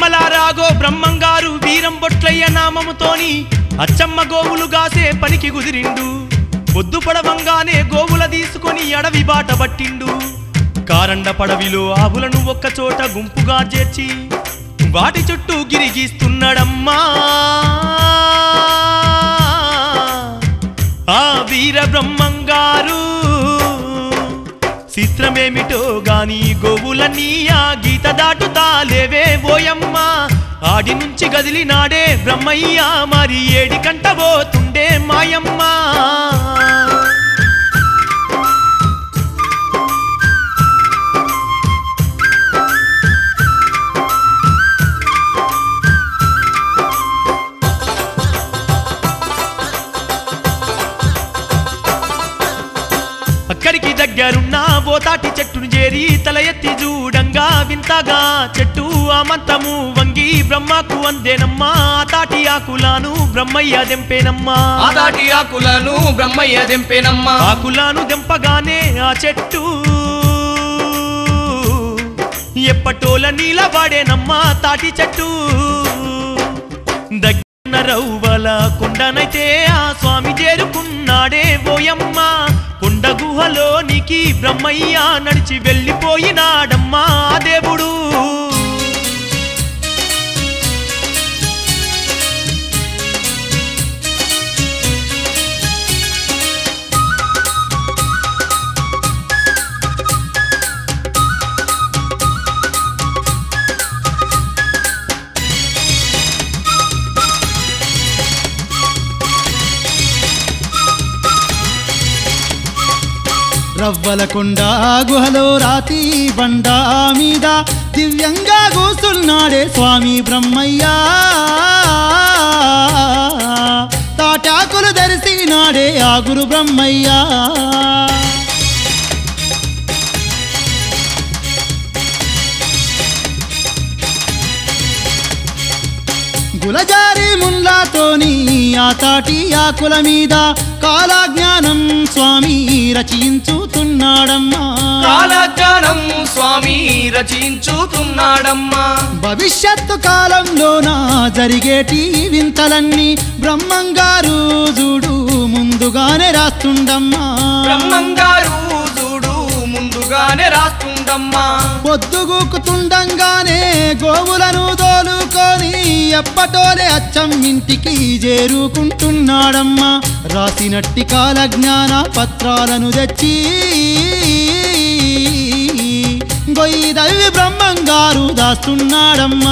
S2: ఓయమ్మలారాగో బ్రహ్మంగారు వీరం బొట్లయ్య నామముతోని అచ్చమ్మ గోవులు గాసే పనికి కుదిరిండు పొద్దు పడవంగానే గోవుల తీసుకొని అడవి బాట పట్టిండు కారండ పడవిలో ఆవులను ఒక్కచోట గుంపుగా చేర్చి వాటి చుట్టూ గిరిగీస్తున్నాడమ్మా ఆ వీర బ్రహ్మంగారు చిత్రమేమిటో గాని గోవులన్నీ ఆ గీత దాటుతాలేవే ఓయమ్మ ఆడి నుంచి గదిలినాడే బ్రహ్మయ్య మరి ఏడి కంటబోతుండే మాయమ్మ అక్కడికి దగ్గరున్న బోతాటి చెట్టును చేరి తల ఎత్తి చూడంగా వింతగా చెట్టు ఆ మంతము వంగి బ్రహ్మకు అందేనమ్మా ఆ తాటి ఆకులాను బ్రహ్మయ్య దెంపేనమ్మా
S3: ఆదాటి ఆకులను బ్రహ్మయ్య దెంపేనమ్మా
S2: ఆకులాను దెంపగానే ఆ చెట్టు ఎప్పటోల నీలవాడేనమ్మా తాటి చెట్టు దగ్గర రవ్వల కొండనైతే ఆ స్వామి చేరుకున్నాడే ఓయమ్మ కొండ గుహలోనికి బ్రహ్మయ్య నడిచి వెళ్ళిపోయినాడమ్మా ఆ దేవుడు
S6: రవ్వల కొండ గుహలో రాతి బండ మీద దివ్యంగా కూసున్నాడే స్వామి బ్రహ్మయ్య తాటాకులు ధరిసినాడే ఆ గురు బ్రహ్మయ్య గులజారి ముల్లాతోని ఆ తాటి ఆకుల మీద కాలజ్ఞానం స్వామి రచించుతున్నాడమ్మా
S3: కాలజ్ఞానం స్వామి రచించుతున్నాడమ్మా
S6: భవిష్యత్తు కాలంలోన జరిగేటి వింతలన్నీ బ్రహ్మంగారు చూడు ముందుగానే రాస్తుండమ్మా
S3: బ్రహ్మంగారు చూడు ముందుగానే రాస్తుండమ్మా
S6: పొద్దుగూకుతుండంగానే గోవులను దోలుకొని ఎప్పటోలే అచ్చం ఇంటికి చేరుకుంటున్నాడమ్మా రాసినట్టి కాలజ్ఞాన పత్రాలను తెచ్చి గొయ్యి దైవి బ్రహ్మంగారు దాస్తున్నాడమ్మా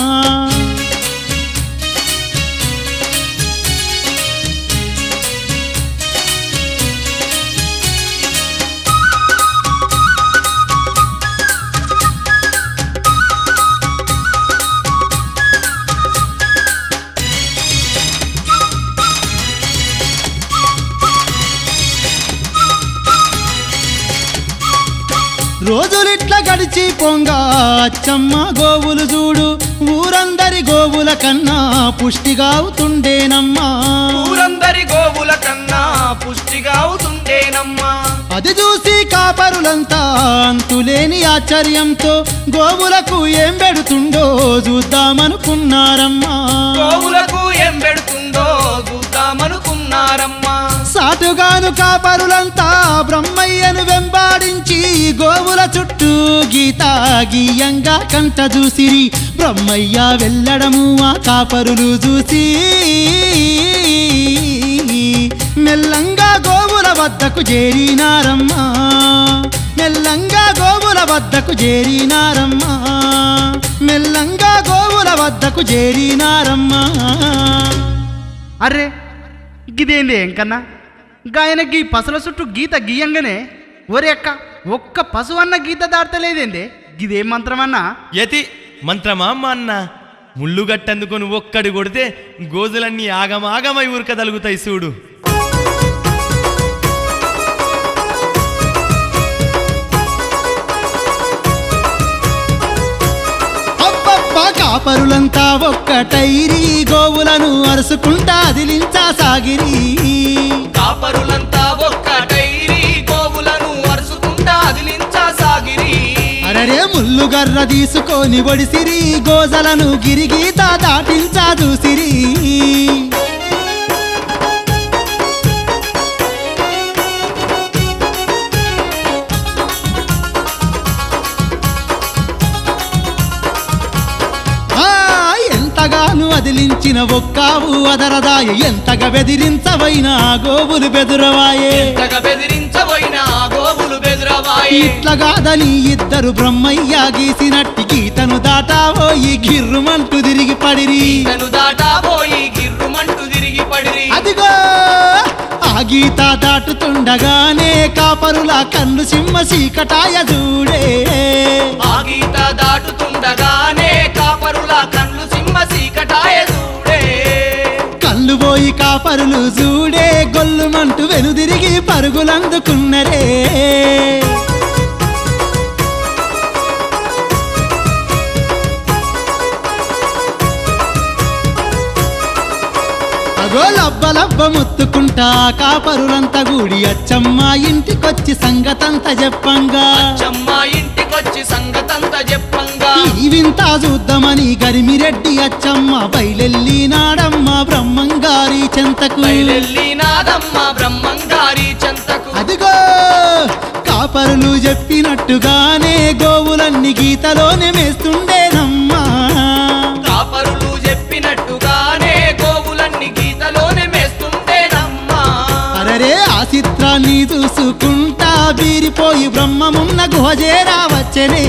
S6: రోజులిట్ల గడిచి పొంగా అచ్చమ్మ గోవులు చూడు ఊరందరి గోవుల కన్నా పుష్టిగా అవుతుండేనమ్మా
S3: ఊరందరి గోవుల కన్నా పుష్టిగా అవుతుండేనమ్మా
S6: అది చూసి కాపరులంతా అంతులేని ఆశ్చర్యంతో గోవులకు ఏం పెడుతుండో చూద్దామనుకున్నారమ్మా
S3: గోవులకు ఏం పెడుతుందో చూద్దామనుకున్నారమ్మా
S6: సాటుగాను కాపరులంతా బ్రహ్మయ్యను వెంబాడించి గోవుల చుట్టూ గీత గీయంగా కంట చూసిరి బ్రహ్మయ్య వెళ్ళడము ఆ కాపరులు చూసి మెల్లంగా గోవుల వద్దకు చేరినారమ్మా మెల్లంగా గోవుల వద్దకు చేరినారమ్మా మెల్లంగా గోవుల వద్దకు చేరినారమ్మా
S4: అర్రే గిదేంది ఎంకన్నా గాయనకి పసల చుట్టూ గీత గీయంగానే ఒరే అక్క ఒక్క పశువన్న గీత దాటలేదేందే గిదేం మంత్రమన్నా
S2: యతి మంత్రమా అమ్మ అన్న ముళ్ళు గట్టందుకొని ఒక్కడి కొడితే గోజులన్నీ ఆగమాగమై ఉరకదలుగుతాయి చూడు
S6: అబ్బబ్బా కాపరులంతా ఒక్కటైరి గోవులను అరుసుకుంటా అదిలించా సాగిరి
S3: కాపరులంతా ఒక్కటైరి గోవులను అరుసుకుంటా అదిలించా సాగిరి
S6: అరరే అరెరే ముల్లుగర్ర తీసుకొని ఒడిసిరి గోజలను గిరిగీత దాటించా చూసిరి ఆ, ఎంతగాను అదిలించిన ఒక్కావు అదరదాయ ఎంతగా బెదిరించవైనా గోవులు బెదురవాయే
S3: తెగ బెదిరించబోయిన ఆ గోవులు బెదురవాయి
S6: ఇట్లగాదని ఇద్దరు బ్రహ్మయ్య గీసినట్టి గీతను దాటావోయి గిర్రుమంటూ తిరిగి పడిరి
S3: తను దాటాబోయి గిర్రుమంటూ తిరిగి పడిరి
S6: అదిగో ఆ గీత దాటుతుండగానే కాపరుల కన్ను సింహ చీకటాయ చూడే
S3: ఆ గీత దాటుతుండగానే కాపరుల కళ్ళు సింహ సీకటాయ చూడే
S6: కళ్ళు పోయి కాపరులు చూడే గొల్లుమంటూ వెనుదిరిగి పరుగులందుకున్నరే అగో లబ్బ లబ్బ ముత్తుకుంటా కాపరులంతా గూడి అచ్చమ్మ ఇంటికొచ్చి సంగతంతా చెప్పంగా
S3: అచ్చమ్మ ఇంటికొచ్చి సంగతంత చెప్పంగా
S6: ఈ వింత చూద్దామని గరిమిరెడ్డి అచ్చమ్మ బయలెల్లి నాడమ్మ బ్రహ్మంగారి చెంతకు
S3: బయలెల్లి నాదమ్మ బ్రహ్మంగారి చెంతకు
S6: అదిగో కాపరులు చెప్పినట్టుగానే గోవులన్నీ గీతలోనే మేస్తుండేనమ్మా
S3: కాపరులు చెప్పినట్టుగానే గోవులన్నీ గీతలోనే మేస్తుంటేనమ్మా
S6: అరరే ఆ చిత్రాన్ని చూసుకుంటా బీరిపోయి బ్రహ్మమున్న గుహజేరా వచ్చనే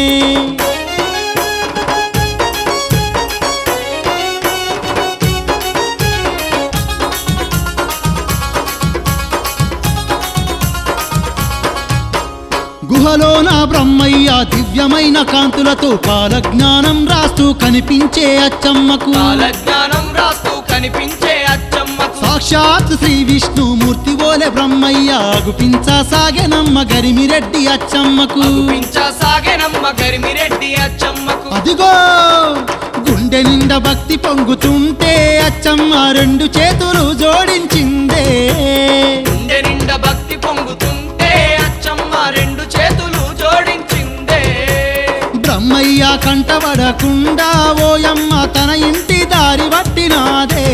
S6: గుహలో నా బ్రహ్మయ్య దివ్యమైన కాంతులతో కాలజ్ఞానం రాస్తూ కనిపించే అచ్చమ్మకు
S3: కాలజ్ఞానం రాస్తూ కనిపించే అచ్చమ్మకు
S6: సాక్షాత్ శ్రీ విష్ణుమూర్తి ఓలే బ్రహ్మయ్య గుపించసాగెనమ్మ గరిమిరెడ్డి అచ్చమ్మకు
S3: సాగెనమ్మ గరిమిరెడ్డి అచ్చమ్మకు
S6: అదిగో గుండె నిండా భక్తి పొంగుతుంటే అచ్చమ్మ రెండు చేతులు జోడించిందే
S3: గుండె నిండా భక్తి పొంగుతుంటే అచ్చమ్మ రెండు చేతులు జోడించిందే
S6: బ్రహ్మయ్య కంటబడకుండా ఓయమ్మ తన ఇంటి దారి పట్టినాదే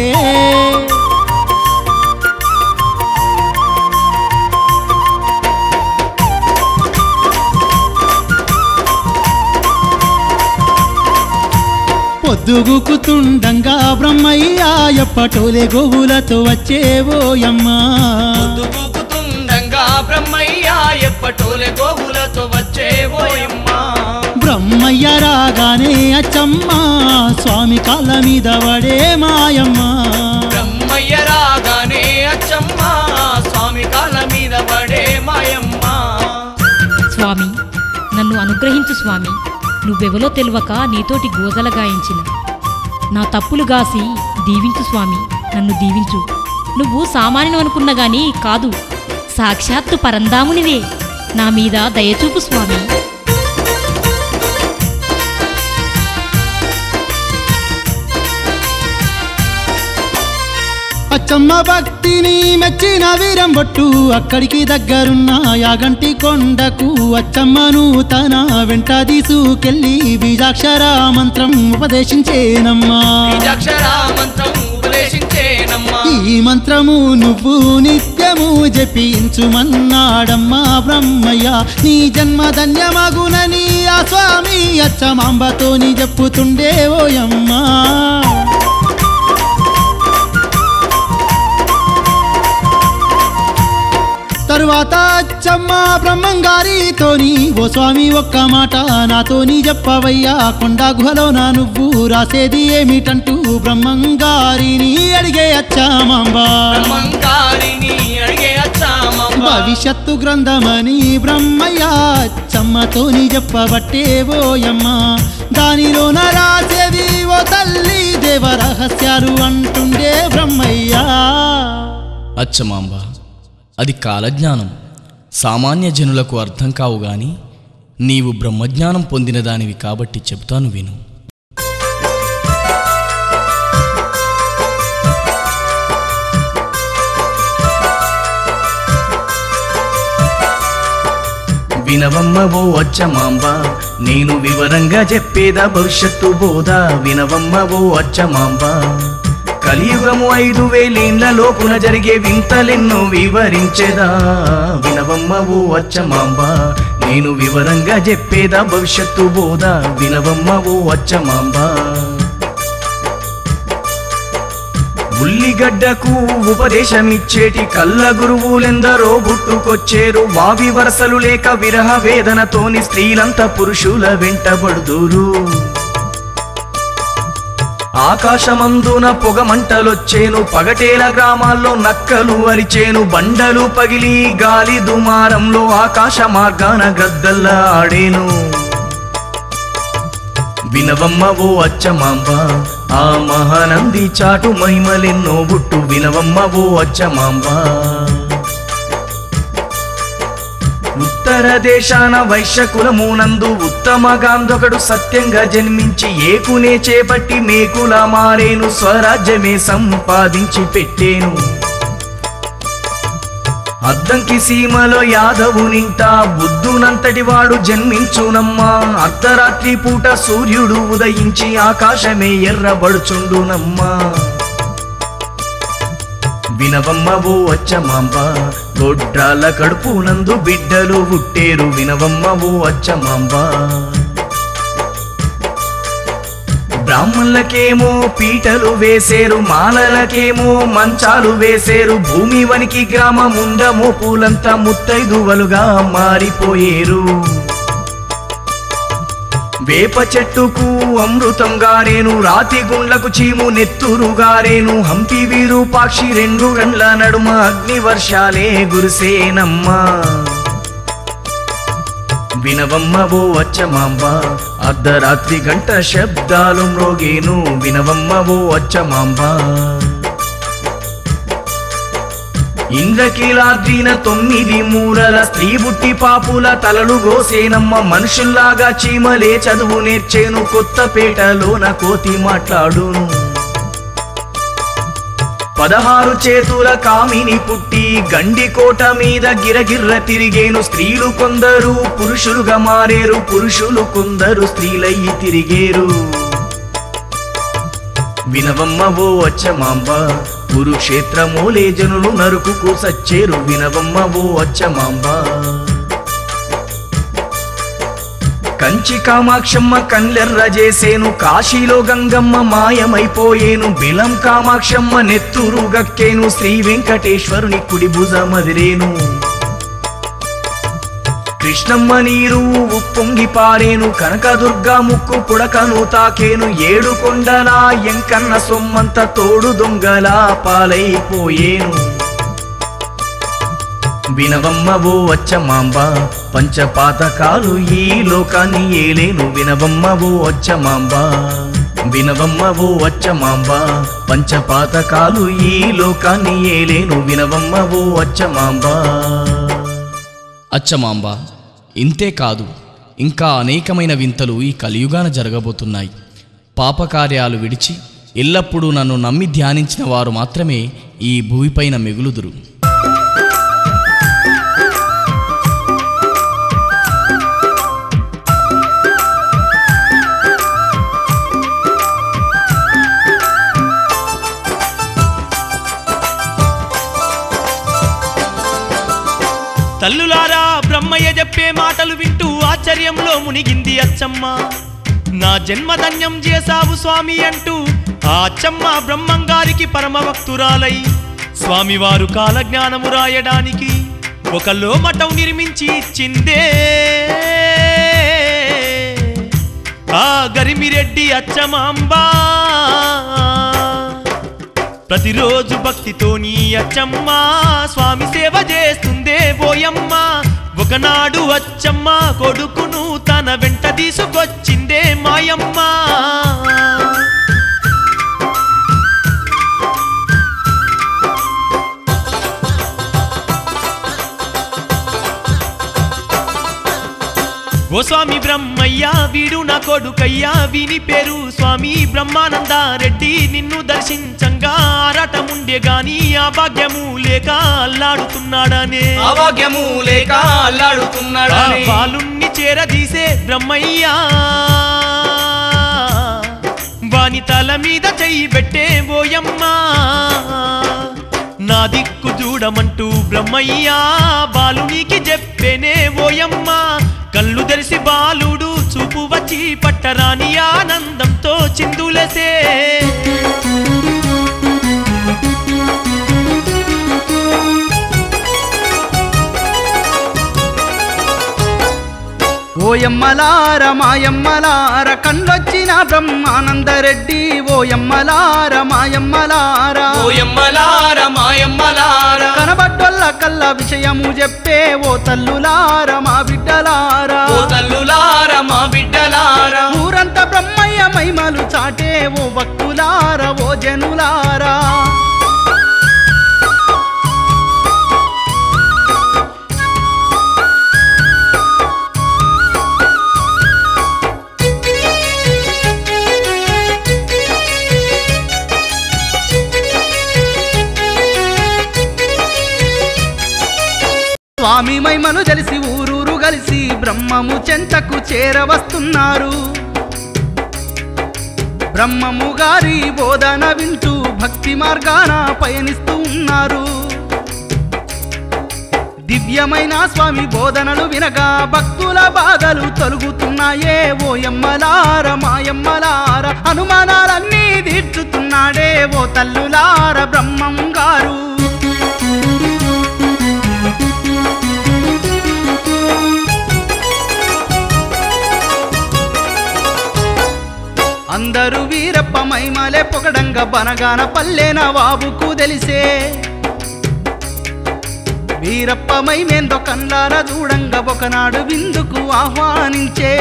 S6: పొద్దుగుకుతుండంగా బ్రహ్మయ్య ఎప్పటోలే గోవులతో వచ్చేవోయమ్మా
S3: పొద్దుగూకుతుండంగా బ్రహ్మయ్య ఎప్పటోలే గోవులతో వచ్చే ఓయమ్మా
S6: బ్రహ్మయ్య రాగానే అచ్చమ్మ స్వామి కాళ్ళ మీద పడే మాయమ్మ
S3: బ్రహ్మయ్య రాగానే అచ్చమ్మ స్వామి కాళ్ళ మీద పడే మాయమ్మ
S7: స్వామి నన్ను అనుగ్రహించు స్వామి నువ్వెవలో తెలియక నీతోటి గోజల గాయించిన నా తప్పులు గాసి దీవించు స్వామి నన్ను దీవించు నువ్వు సామాన్యం అనుకున్న గాని కాదు సాక్షాత్తు పరందామునివే నా మీద దయచూపు స్వామి
S6: అచ్చమ్మ భక్తిని మెచ్చిన వీరం బొట్టు అక్కడికి దగ్గరున్న యాగంటి కొండకు అచ్చమ్మను తన వెంట తీసుకెళ్ళి బీజాక్షర మంత్రం ఉపదేశించేనమ్మా
S3: బీజాక్షర మంత్రం ఉపదేశించేనమ్మా
S6: ఈ మంత్రము నువ్వు నిత్యము జపించుమన్నాడమ్మా బ్రహ్మయ్య నీ జన్మ ధన్యమగునని ఆ స్వామి అచ్చమాంబతోని చెప్పుతుండే ఓయమ్మా తరువాత అచ్చమ్మ బ్రహ్మంగారితోని ఓ స్వామి ఒక్క మాట నాతోని చెప్పవయ్యా కొండ గుహలో నా నువ్వు రాసేది ఏమిటంటూ బ్రహ్మంగారిని అడిగే అచ్చామాంబా
S3: బ్రహ్మంగారిని అడిగే అచ్చామమ్మ
S6: భవిష్యత్తు గ్రంథమని బ్రహ్మయ్య అచ్చమ్మతోని చెప్పబట్టే ఓయమ్మ దానిలోన రాసేది ఓ తల్లి దేవ రహస్యాలు అంటుండే బ్రహ్మయ్యా
S5: అచ్చమాంబ అది కాలజ్ఞానం సామాన్య జనులకు అర్థం కావు గాని నీవు బ్రహ్మజ్ఞానం పొందిన దానివి కాబట్టి చెబుతాను విను వినవమ్మ ఓ అచ్చమాంబ నేను వివరంగా చెప్పేదా భవిష్యత్తు బోధ వినవమ్మ ఓ అచ్చమాంబ కలియుగము ఐదు వేలేండ్ల లోపున జరిగే వింతలెన్నో వివరించేదా వినవమ్మ ఓ అచ్చమాంబ నేను వివరంగా చెప్పేదా భవిష్యత్తు బోధ వినవమ్మ ఓ అచ్చమాంబ ఉల్లిగడ్డకు ఉపదేశమిచ్చేటి కళ్ళ గురువులెందరో పుట్టుకొచ్చేరు వావి వరసలు లేక విరహ వేదనతోని స్త్రీలంతా పురుషుల వెంటబడుదురు ఆకాశమందున పొగమంటలొచ్చేను పగటేల గ్రామాల్లో నక్కలు అరిచేను బండలు పగిలి గాలి దుమారంలో ఆకాశ మార్గాన గ్రద్దల్లా ఆడేను వినవమ్మ ఓ అచ్చమాంబ ఆ మహానంది చాటు మహిమలెన్నో బుట్టు వినవమ్మ ఓ అచ్చమాంబ ఉత్తర దేశాన వైశ్యకులమునందు ఉత్తమ గాంధొకడు సత్యంగా జన్మించి ఏకునే చేపట్టి మేకుల మారేను స్వరాజ్యమే సంపాదించి పెట్టేను అద్దంకి సీమలో యాదవు నింట బుద్ధునంతటి వాడు జన్మించునమ్మా అర్ధరాత్రి పూట సూర్యుడు ఉదయించి ఆకాశమే ఎర్రబడుచుండునమ్మా వినవమ్మ ఓ అచ్చమాంబ గొడ్రాల కడుపు నందు బిడ్డలు పుట్టేరు వినవమ్మ ఓ అచ్చమాంబ బ్రాహ్మణులకేమో పీటలు వేసేరు మాలలకేమో మంచాలు వేసేరు భూమి వనికి గ్రామముండమో పూలంతా ముత్తైదువలుగా మారిపోయేరు వేప చెట్టుకు అమృతం గారేను రాతి గుండ్లకు చీము నెత్తురు గారేను హంపి విరూపాక్షి రెండు గండ్ల నడుమ అగ్ని వర్షాలే గురిసేనమ్మా వినవమ్మ ఓ అచ్చమాంబ అర్ధరాత్రి గంట శబ్దాలు మ్రోగేను వినవమ్మ ఓ అచ్చమాంబ ఇంద్రకీలాద్రిన తొమ్మిది మూరల స్త్రీ బుట్టి పాపుల తలలు గోసేనమ్మ మనుషుల్లాగా చీమలే చదువు నేర్చేను కొత్తపేటలోన కోతి మాట్లాడును పదహారు చేతుల కామిని పుట్టి గండి కోట మీద గిరగిర్ర తిరిగేను స్త్రీలు కొందరు పురుషులుగా మారేరు పురుషులు కొందరు స్త్రీలయ్యి తిరిగేరు వినవమ్మ ఓ అచ్చమాంబ కురుక్షేత్రమూలే జనులు నరుకుకు సచ్చేరు వినవమ్మ ఓ అచ్చమాంబ కంచి కామాక్షమ్మ కళ్ళెర్ర చేసేను కాశీలో గంగమ్మ మాయమైపోయేను బిలం కామాక్షమ్మ నెత్తురు గక్కేను శ్రీ వెంకటేశ్వరుని కుడి భుజమదిరేను కృష్ణమ్మ నీరు ఉప్పొంగి పారేను కనకదుర్గా ముక్కు పుడకను తాకేను ఏడు కొండల ఎంకన్న సొమ్మంత తోడు దొంగలా పాలైపోయేను వినవమ్మ ఓ అచ్చమాంబ పంచపాతకాలు ఈ లోకాన్ని ఏలేను వినవమ్మ ఓ అచ్చమాంబ వినవమ్మ ఓ అచ్చమాంబ పంచపాతకాలు ఈ లోకాన్ని ఏలేను వినవమ్మ ఓ అచ్చమాంబ
S9: అచ్చమాంబ ఇంతే కాదు ఇంకా అనేకమైన వింతలు ఈ కలియుగాన జరగబోతున్నాయి పాపకార్యాలు విడిచి ఎల్లప్పుడూ నన్ను నమ్మి ధ్యానించిన వారు మాత్రమే ఈ భూమిపైన మిగులుదురు
S2: తల్లులారా బ్రహ్మయ్య చెప్పే మాటలు వింటూ ఆశ్చర్యంలో మునిగింది అచ్చమ్మ నా జన్మధన్యం చేశావు స్వామి అంటూ ఆ అచ్చమ్మ బ్రహ్మంగారికి పరమ భక్తురాలై స్వామివారు కాలజ్ఞానము రాయడానికి ఒక లోమటం నిర్మించి ఇచ్చిందే ఆ గరిమిరెడ్డి అచ్చమాంబా ప్రతిరోజు భక్తితో నీ అచ్చమ్మ స్వామి సేవ చేస్తుందే బోయమ్మ ఒకనాడు అచ్చమ్మ కొడుకును తన వెంట తీసుకొచ్చిందే మాయమ్మ ఓ స్వామి బ్రహ్మయ్య వీడు నా కొడుకయ్యా వీని పేరు స్వామి బ్రహ్మానంద రెడ్డి నిన్ను దర్శించంగా ఆరాటముండే గాని ఆ భాగ్యము లేక అల్లాడుతున్నాడనే
S3: అభాగ్యము లేక
S2: ఆ
S3: అల్లాడుతున్నాడని
S2: బాలుణ్ణి చేరదీసే బ్రహ్మయ్యా వాని తల మీద చెయ్యి పెట్టే ఓయమ్మా నా దిక్కు చూడమంటూ బ్రహ్మయ్యా బాలునికి చెప్పేనే ఓయమ్మా కళ్ళు తెరిసి బాలుడు చూపు వచ్చి పట్టరాని ఆనందంతో చిందులసే
S4: ఓయమ్మలార మాయమ్మలార కండొచ్చిన బ్రహ్మానందరెడ్డి ఓయమ్మలార మాయమ్మలార
S3: ఓయమ్మలార మాయమ్మలార
S4: కనబడ్డొల్ల కల్ల విషయము చెప్పే ఓ తల్లులార మా బిడ్డలారా
S3: ఓ తల్లులార మా బిడ్డలార
S4: ఊరంతా బ్రహ్మయ్య మహిమలు చాటే ఓ భక్తులార ఓ జనులారా స్వామి మహిమలు తెలిసి ఊరూరు కలిసి బ్రహ్మము చెంతకు చేరవస్తున్నారు బ్రహ్మము గారి బోధన వింటూ భక్తి మార్గాన పయనిస్తూ ఉన్నారు దివ్యమైన స్వామి బోధనలు వినగా భక్తుల బాధలు తొలుగుతున్నాయే ఓ ఎమ్మలార మాయమ్మలార అనుమానాలన్నీ తీర్చుతున్నాడే ఓ తల్లులార బ్రహ్మం గారు అందరూ వీరప్ప మైమలే పొగడంగ బనగాన పల్లెన వాబుకు తెలిసే వీరప్ప మైమేందో కన్నార చూడంగ ఒకనాడు విందుకు ఆహ్వానించే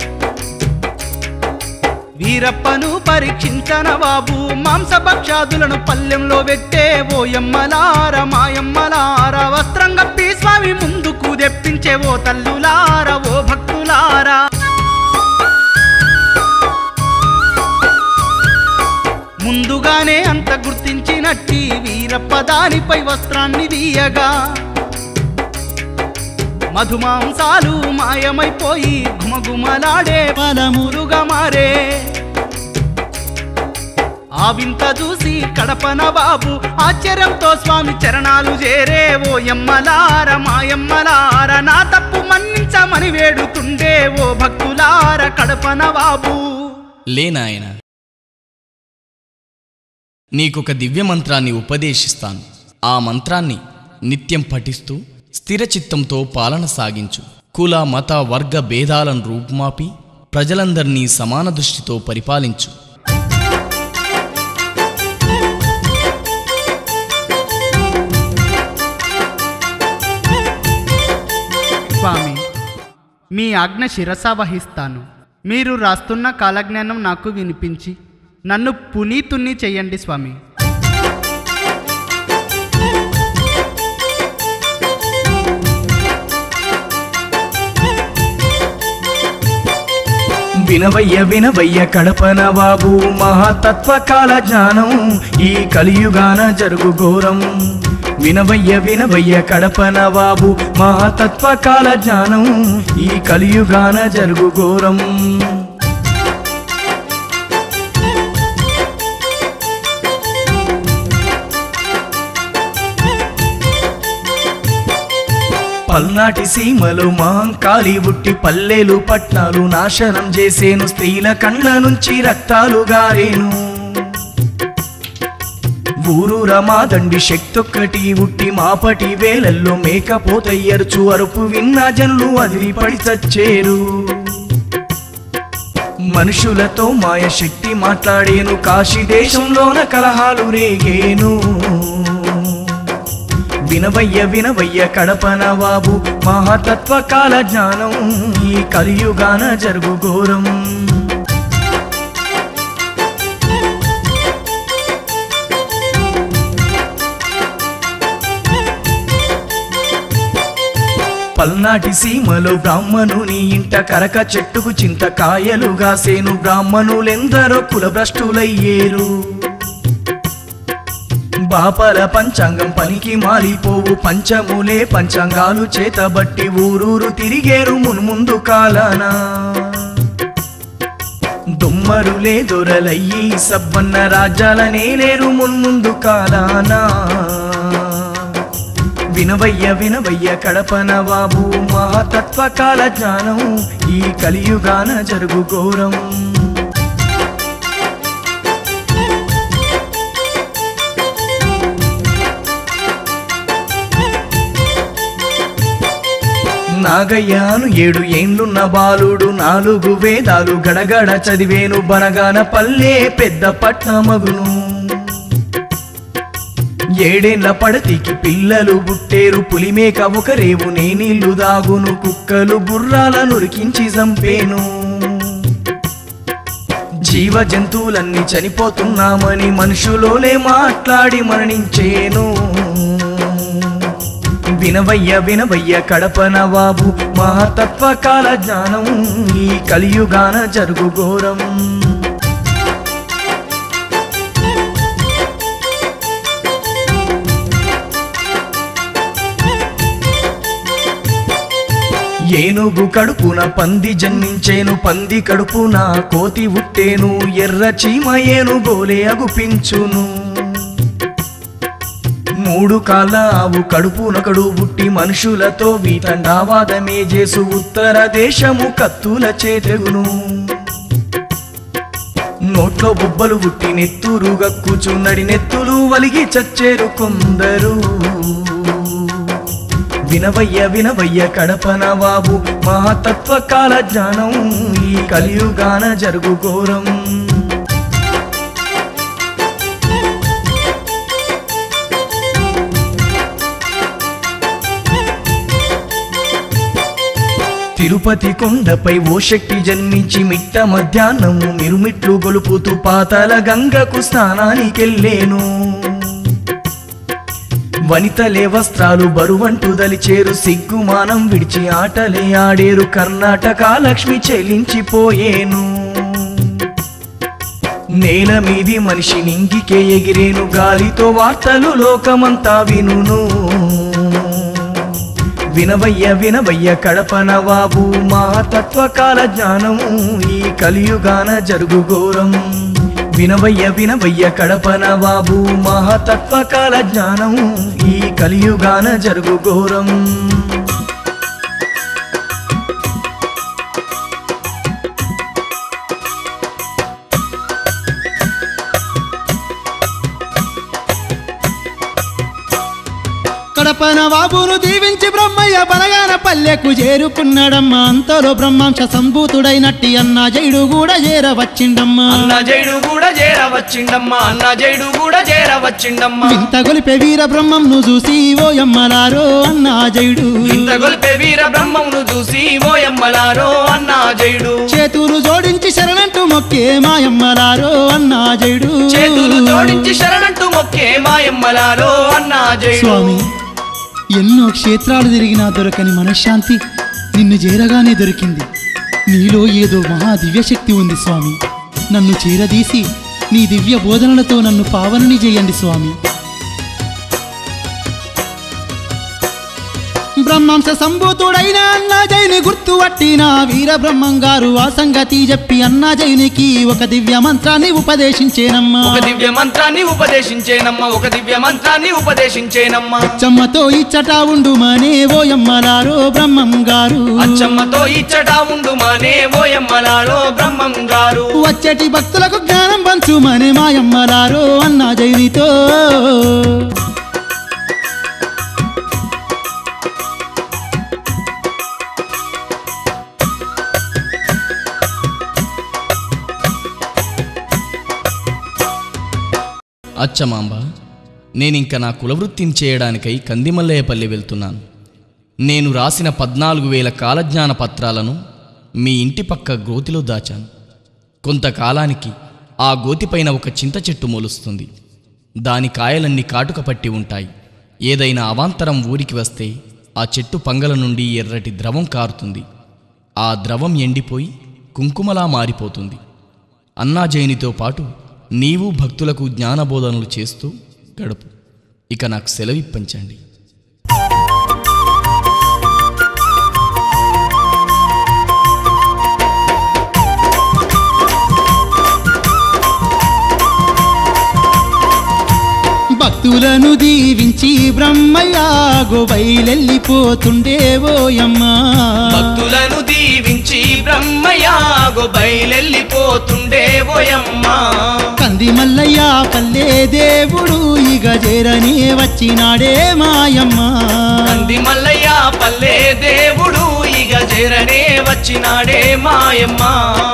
S4: వీరప్పను పరీక్షించన బాబు మాంసభక్షాదులను పల్లెంలో పెట్టే ఓ ఎమ్మలార మాయమ్మలార వస్త్రం కప్పి స్వామి ముందుకు తెప్పించే ఓ తల్లులార ఓ భక్తులారా ముందుగానే అంత గుర్తించినట్టి వీరప్ప దానిపై వస్త్రాన్ని తీయగా మధుమాంసాలు మాయమైపోయి గుమగుమలాడే పలములుగా మారే ఆ వింత చూసి కడపన బాబు ఆశ్చర్యంతో స్వామి చరణాలు చేరే ఓ ఎమ్మలార మాయమ్మలార నా తప్పు మన్నించమని వేడుతుండే ఓ భక్తులార కడపన బాబు
S5: లేనాయన నీకొక దివ్య మంత్రాన్ని ఉపదేశిస్తాను ఆ మంత్రాన్ని నిత్యం పఠిస్తూ స్థిరచిత్తంతో పాలన సాగించు కుల మత వర్గ భేదాలను రూపుమాపి ప్రజలందరినీ సమాన దృష్టితో పరిపాలించు
S4: స్వామి మీ ఆజ్ఞ శిరస వహిస్తాను మీరు రాస్తున్న కాలజ్ఞానం నాకు వినిపించి నన్ను పునీతుణ్ణి చెయ్యండి స్వామి
S10: వినవయ్య వినవయ్య కడపన బాబు మహాతత్వకాల జ్ఞానం ఈ కలియుగాన జరుగు ఘోరం వినవయ్య వినవయ్య కడపన బాబు మహాతత్వకాల జ్ఞానం ఈ కలియుగాన జరుగు ఘోరం పల్నాటి సీమలు మాంకాలి బుట్టి పల్లెలు పట్నాలు నాశనం చేసేను స్త్రీల కళ్ళ నుంచి రక్తాలు గారేను ఊరు రమాదండి శక్తొక్కటి ఉట్టి మాపటి వేలల్లో మేకపోతయ్యరుచు అరుపు విన్న జనులు అదిరిపడి చచ్చేరు మనుషులతో మాయ శక్తి మాట్లాడేను కాశీ దేశంలోన కలహాలు రేగేను వినవయ్య వినవయ్య కడపన బాబు మహాతత్వకాల జ్ఞానం ఈ కలియుగాన జరుగు ఘోరం పల్నాటి పల్నాటి సీమలో బ్రాహ్మణుని ఇంట కరక చెట్టుకు చింతకాయలుగా సేను బ్రాహ్మణులెందరో కులభ్రష్టులయ్యేరు బాపల పంచాంగం పనికి మాలిపోవు పంచములే పంచాంగాలు చేతబట్టి ఊరూరు తిరిగేరు మున్ముందు కాలానా దుమ్మరులే దొరలయ్యి సబ్బన్న రాజ్యాలనే లేరు మున్ముందు కాలానా వినవయ్య వినవయ్య కడపన బాబు మహాతత్వ కాల జ్ఞానం ఈ కలియుగాన జరుగు ఘోరం నాగయ్యాను ఏడు ఏండ్లున్న బాలుడు నాలుగు వేదాలు గడగడ చదివేను బనగాన పల్లె పెద్ద పట్నమగును ఏడేళ్ల పడతికి పిల్లలు పుట్టేరు పులిమేక ఒక రేవు నేనీళ్లు దాగును కుక్కలు గుర్రాల నురికించి చంపేను జీవ జంతువులన్నీ చనిపోతున్నామని మనుషులోలే మాట్లాడి మరణించేను వినవయ్య వినవయ్య కడపన బాబు మహాతత్వ కాల జ్ఞానం ఈ కలియుగాన జరుగు ఘోరం ఏనుగు కడుపున పంది జన్మించేను పంది కడుపున కోతి ఉట్టేను ఎర్ర చీమ ఏనుగోలే అగుపించును మూడు కాళ్ళ ఆవు కడుపునొకడు పుట్టి మనుషులతో వీతండావాదమే చేసు ఉత్తర దేశము కత్తుల చేతెగును నోట్లో బొబ్బలు పుట్టి నెత్తురు గక్కుచున్నడి నెత్తులు వలిగి చచ్చేరు కొందరు వినవయ్య వినవయ్య కడపన బాబు మహాతత్వ కాల జ్ఞానం ఈ కలియుగాన జరుగు ఘోరం తిరుపతి కొండపై ఓ శక్తి జన్మించి మిట్ట మధ్యాహ్నము మిరుమిట్లు గొలుపుతూ పాతాల గంగకు స్నానానికెళ్ళేను వనితలే వస్త్రాలు బరువంటూ దలిచేరు సిగ్గుమానం విడిచి ఆటలే ఆడేరు కర్ణాటక లక్ష్మి చెలించిపోయేను నేల మీది మనిషి నింగికే ఎగిరేను గాలితో వార్తలు లోకమంతా వినును వినవయ్య వినవయ్య కడపన బాబు మహాతత్వ కాల జ్ఞానం ఈ కలియుగాన జరుగు ఘోరం వినవయ్య వినవయ్య కడపన బాబు మహాతత్వ కాల జ్ఞానం ఈ కలియుగాన జరుగు ఘోరం
S6: కడపన బాబును దీవించి బ్రహ్మయ్య బనగాన పల్లెకు చేరుకున్నాడమ్మా అంతలో బ్రహ్మాంశ సంభూతుడైనట్టి అన్న జైడు కూడా చేరవచ్చిండమ్మా
S3: అన్న జైడు కూడా చేరవచ్చిండమ్మా అన్న జైడు కూడా చేరవచ్చిండమ్మా
S6: వింత గొలిపే వీర బ్రహ్మంను చూసి ఓ యమ్మలారో అన్న జైడు
S3: ఇంత గొల్పే వీర బ్రహ్మమును చూసి ఓయమ్మలారో అన్న జైడు
S6: చేతులు జోడించి శరణంటూ మొక్కే మాయమ్మలారో అన్న జైడు
S3: చేతులు జోడించి శరణంటూ మొక్కే మాయమ్మలారో అన్న జైడు
S6: స్వామి ఎన్నో క్షేత్రాలు తిరిగినా దొరకని మనశ్శాంతి నిన్ను చేరగానే దొరికింది నీలో ఏదో మహా దివ్యశక్తి ఉంది స్వామి నన్ను చేరదీసి నీ దివ్య బోధనలతో నన్ను పావనని చేయండి స్వామి బ్రహ్మాంశ సంభూతుడైన అన్నాజైని గుర్తు పట్టిన వీర బ్రహ్మం గారు ఆ సంగతి చెప్పి అన్నాజైనికి ఒక దివ్య మంత్రాన్ని ఉపదేశించేనమ్మా
S3: ఒక దివ్య మంత్రాన్ని ఉపదేశించేనమ్మా ఒక దివ్య మంత్రాన్ని ఉపదేశించేనమ్మా
S6: చెమ్మతో ఇచ్చట ఉండుమనే ఓయమ్మలారో బ్రహ్మం గారు
S3: అచ్చమ్మతో ఇచ్చట ఉండు మానే ఓయమ్మలారో బ్రహ్మం గారు
S6: వచ్చేటి భక్తులకు జ్ఞానం పంచుమనే మాయమ్మలారో అన్నా జైనితో
S5: అచ్చమాంబ నేనింక నా కులవృత్తిని చేయడానికై కందిమల్లయ్యపల్లి వెళ్తున్నాను నేను రాసిన పద్నాలుగు వేల కాలజ్ఞాన పత్రాలను మీ ఇంటి పక్క గోతిలో దాచాను కొంతకాలానికి ఆ గోతిపైన ఒక చింత చెట్టు మొలుస్తుంది దాని కాయలన్నీ కాటుక పట్టి ఉంటాయి ఏదైనా అవాంతరం ఊరికి వస్తే ఆ చెట్టు పంగల నుండి ఎర్రటి ద్రవం కారుతుంది ఆ ద్రవం ఎండిపోయి కుంకుమలా మారిపోతుంది అన్నాజయునితో పాటు నీవు భక్తులకు జ్ఞానబోధనలు చేస్తూ గడుపు ఇక నాకు సెలవిప్పించండి
S6: భక్తులను దీవించి బ్రహ్మయ్య గోబైలెళ్ళిపోతుండే ఓయమ్మా
S3: భక్తులను దీవించి బ్రహ్మయాగో బయలెళ్ళిపోతుండే ఓయమ్మా
S6: కంది మల్లయ్య పల్లె దేవుడు ఇక చేరనే వచ్చినాడే మాయమ్మ
S3: కంది మల్లయ్య పల్లె దేవుడు ఇక చేరనే వచ్చినాడే మాయమ్మ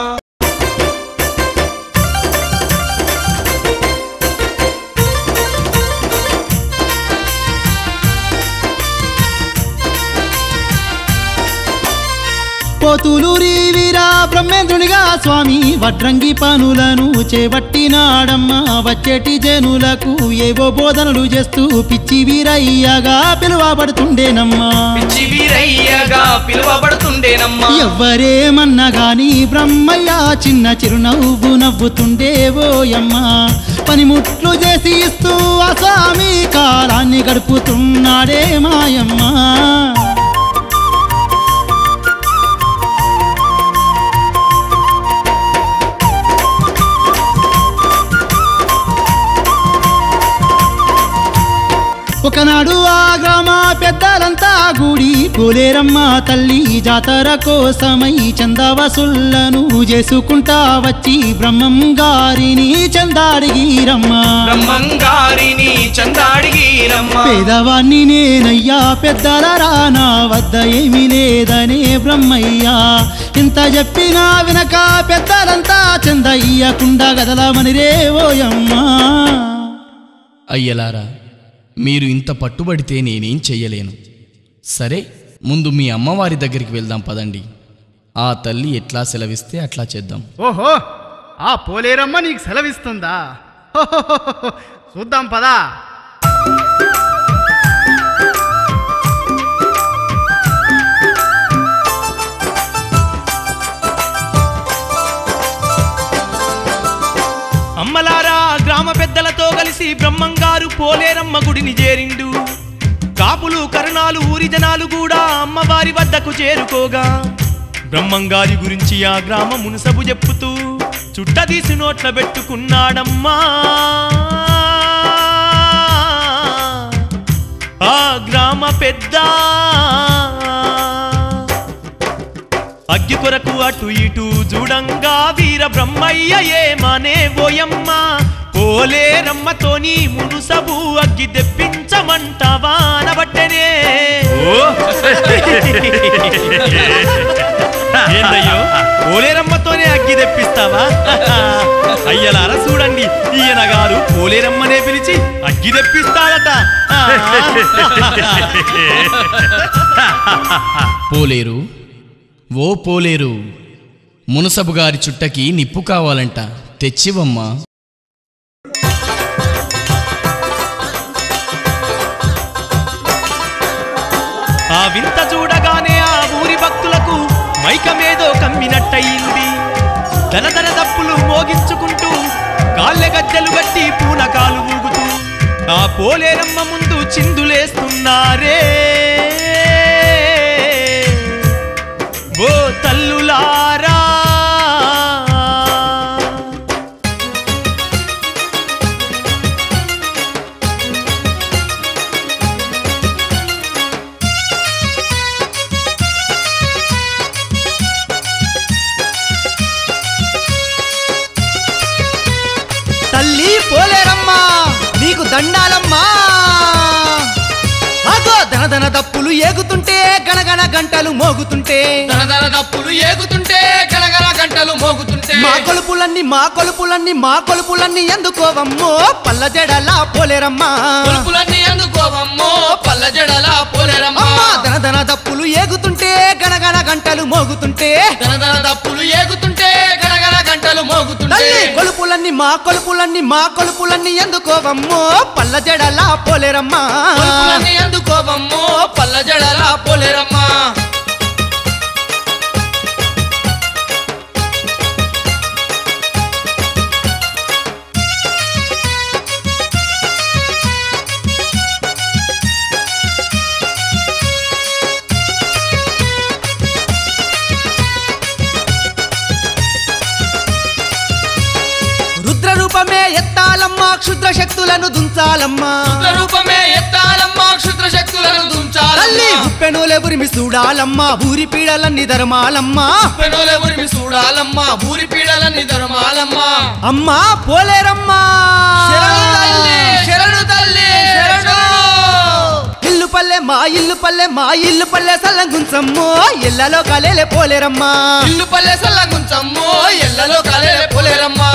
S6: పోతులూరి వీరా బ్రహ్మేంద్రునిగా స్వామి వడ్రంగి పనులను చేపట్టినాడమ్మా వచ్చేటి జనులకు ఏవో బోధనలు చేస్తూ పిచ్చి వీరయ్యగా పిలువబడుతుండేనమ్మా
S3: పిచ్చి వీరయ్యగా పిలువబడుతుండేనమ్మా
S6: ఎవ్వరేమన్నా గాని బ్రహ్మయ్య చిన్న చిరునవ్వు నవ్వుతుండే ఓయమ్మా పనిముట్లు చేసి ఇస్తూ ఆ స్వామి కాలాన్ని గడుపుతున్నాడే మాయమ్మా ఒకనాడు ఆ గ్రామ పెద్దలంతా గుడి పోలేరమ్మ తల్లి జాతర కోసమై చందా వసూళ్లను చేసుకుంటా వచ్చి బ్రహ్మం గారిని చందాడిగిరమ్మ
S3: బ్రహ్మంగారిని చందాడిగిరమ్మ
S6: పేదవాణ్ణి నేనయ్యా పెద్దల రానా వద్ద ఏమీ లేదనే బ్రహ్మయ్యా ఇంత చెప్పినా వినక పెద్దలంతా చందయ్యకుండా గదలమని రేవోయమ్మా
S5: అయ్యలారా మీరు ఇంత పట్టుబడితే నేనేం చెయ్యలేను సరే ముందు మీ అమ్మవారి దగ్గరికి వెళ్దాం పదండి ఆ తల్లి ఎట్లా సెలవిస్తే అట్లా చేద్దాం
S4: ఓహో ఆ పోలేరమ్మ నీకు సెలవిస్తుందా హోహోహోహో. చూద్దాం పదా
S2: అమ్మలారా గ్రామ పెద్దలతో కలిసి బ్రహ్మంగారు పోలేరమ్మ గుడిని చేరిండు కాపులు కరుణాలు ఊరి జనాలు కూడా అమ్మవారి వద్దకు చేరుకోగా బ్రహ్మంగారి గురించి ఆ గ్రామ మునసబు చెప్పుతూ చుట్టదీసి నోట్ల పెట్టుకున్నాడమ్మా ఆ గ్రామ పెద్ద అగ్గి కొరకు అటు ఇటు చూడంగా వీర బ్రహ్మయ్య ఏమనే ఓయమ్మ పోలే రమ్మతోని మునుసబు అగ్గి తెప్పించమంటావా అనబట్టనే ఏందయ్యో పోలేరమ్మతోనే అగ్గి తెప్పిస్తావా అయ్యలారా చూడండి ఈయన గారు పోలేరమ్మనే పిలిచి అగ్గి తెప్పిస్తాడట
S5: పోలేరు ఓ పోలేరు మునసబు గారి చుట్టకి నిప్పు కావాలంట తెచ్చివమ్మా
S2: ఆ వింత చూడగానే ఆ ఊరి భక్తులకు మైకమేదో కమ్మినట్టయింది ధనధన దప్పులు మోగించుకుంటూ కాళ్ళె గద్దెలు గట్టి పూనకాలు ఊగుతూ ఆ పోలేరమ్మ ముందు చిందులేస్తున్నారే ఓ తల్లులారా
S11: తల్లి పోలేరమ్మా నీకు దండాలమ్మా అగో ధనధన దప్పులు ఏగుతుంటే గణగణ గంటలు మోగుతుంటే
S3: దనదన దప్పులు ఏగుతుంటే గనగన గంటలు మోగుతుంటే
S11: మా కొలుపులన్నీ మా కొలుపులన్నీ మా కొలుపులన్నీ ఎందుకోవమ్మో పల్ల జడలా పోలేరమ్మా
S3: కొలుపులన్నీ అందుకోవమ్మో పల్ల జడల పోలేరమ్మా
S11: అమ్మా ధనధన దప్పులు ఏగుతుంటే గణగణ గంటలు మోగుతుంటే
S3: దనదన దప్పులు ఏగుతుంటే గనగన గంటలు మోగుతుంటే
S11: తల్లి కొలుపులన్నీ మా కొలుపులన్నీ మా కొలుపులన్నీ ఎందుకోవమ్మో పల్ల జడలా పోలేరమ్మా
S3: కొలుపులన్నీ ఎందుకోవమ్మో పల్ల జడలా పోలేరమ్మా
S11: రుద్ర రూపమే ఎత్తాలమ్మా క్షుద్ర శక్తులను దుంచాలమ్మా
S3: రూపమే ఎత్తాలమ్మా క్షుద్ర శక్తులను
S11: తల్లి
S3: దుంచాలమ్మా
S11: ఉప్పెనులే ఉరిమి చూడాలమ్మా ఊరి పీడలన్నీ ధర్మాలమ్మా
S3: పెనులే ఉరిమి చూడాలమ్మా భూరి పీడలన్నీ ధర్మాలమ్మా
S11: అమ్మా పోలేరమ్మా
S3: శరణు తల్లి శరణు తల్లి శరణు
S11: ఇల్లు పల్లె మా ఇల్లు పల్లె మా ఇల్లు పల్లె సల్లంగుంచమ్మో ఇళ్లలో కలేలే పోలేరమ్మా
S3: ఇల్లు పల్లె సల్లగుంచమ్మో ఎల్లలో కలే పోలేరమ్మా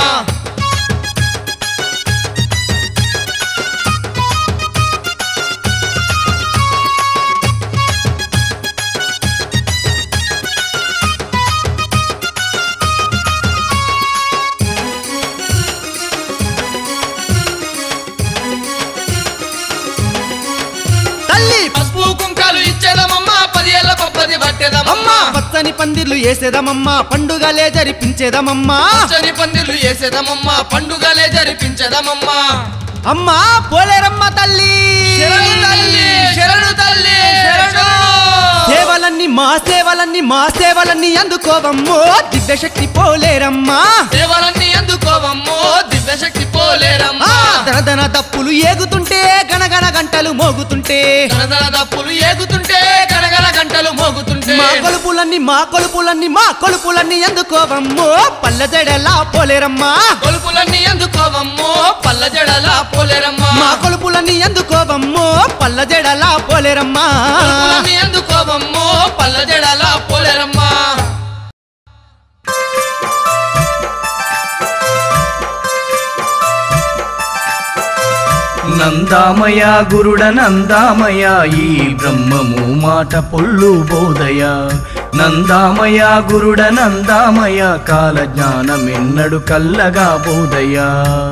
S11: తల్లి
S3: పసుపు కుంకాలు ఇచ్చేదమమ్మా పది ఏళ్ళ పప్పది
S11: అమ్మా
S3: పట్టేదమమ్మా
S11: పచ్చని పందిర్లు వేసేదమమ్మా పండుగలే జరిపించేదమమ్మా
S3: పచ్చని పందిర్లు వేసేదమమ్మా పండుగలే జరిపించేదమమ్మా
S11: అమ్మా పోలేరమ్మ తల్లి
S3: శరణు తల్లి శరణు తల్లి శరణు
S11: సేవలన్నీ మా సేవలన్నీ మా సేవలన్నీ అందుకోవమ్మో దివ్యశక్తి పోలేరమ్మా
S3: సేవలన్నీ అందుకోవమ్మో దివ్యశక్తి
S11: ఆ
S3: పోలేరమ్మా
S11: దనదన తప్పులు ఏగుతుంటే గణగణ గంటలు మోగుతుంటే
S3: దనదన దప్పులు ఏగుతుంటే గణగణ గంటలు మోగుతుంటే
S11: మా కొలుపులన్నీ మా కొలుపులన్నీ మా కొలుపులన్నీ ఎందుకోవమ్మో పల్ల జడలా పోలేరమ్మా
S3: కొలుపులన్నీ ఎందుకోవమ్మో పల్ల జడలా పోలేరమ్మా
S11: మా కొలుపులన్నీ ఎందుకోవమ్మో పల్ల జడలా పోలేరమ్మా
S3: కొలుపులన్నీ ఎందుకోవమ్మో పల్ల జడలా పోలేరమ్మా
S10: నందామయ గురుడ నందామయ ఈ బ్రహ్మము మాట పొల్లు బోధయ నందామయ గురుడ నందామయ కాల జ్ఞానమెన్నడు కల్లగా బోధయ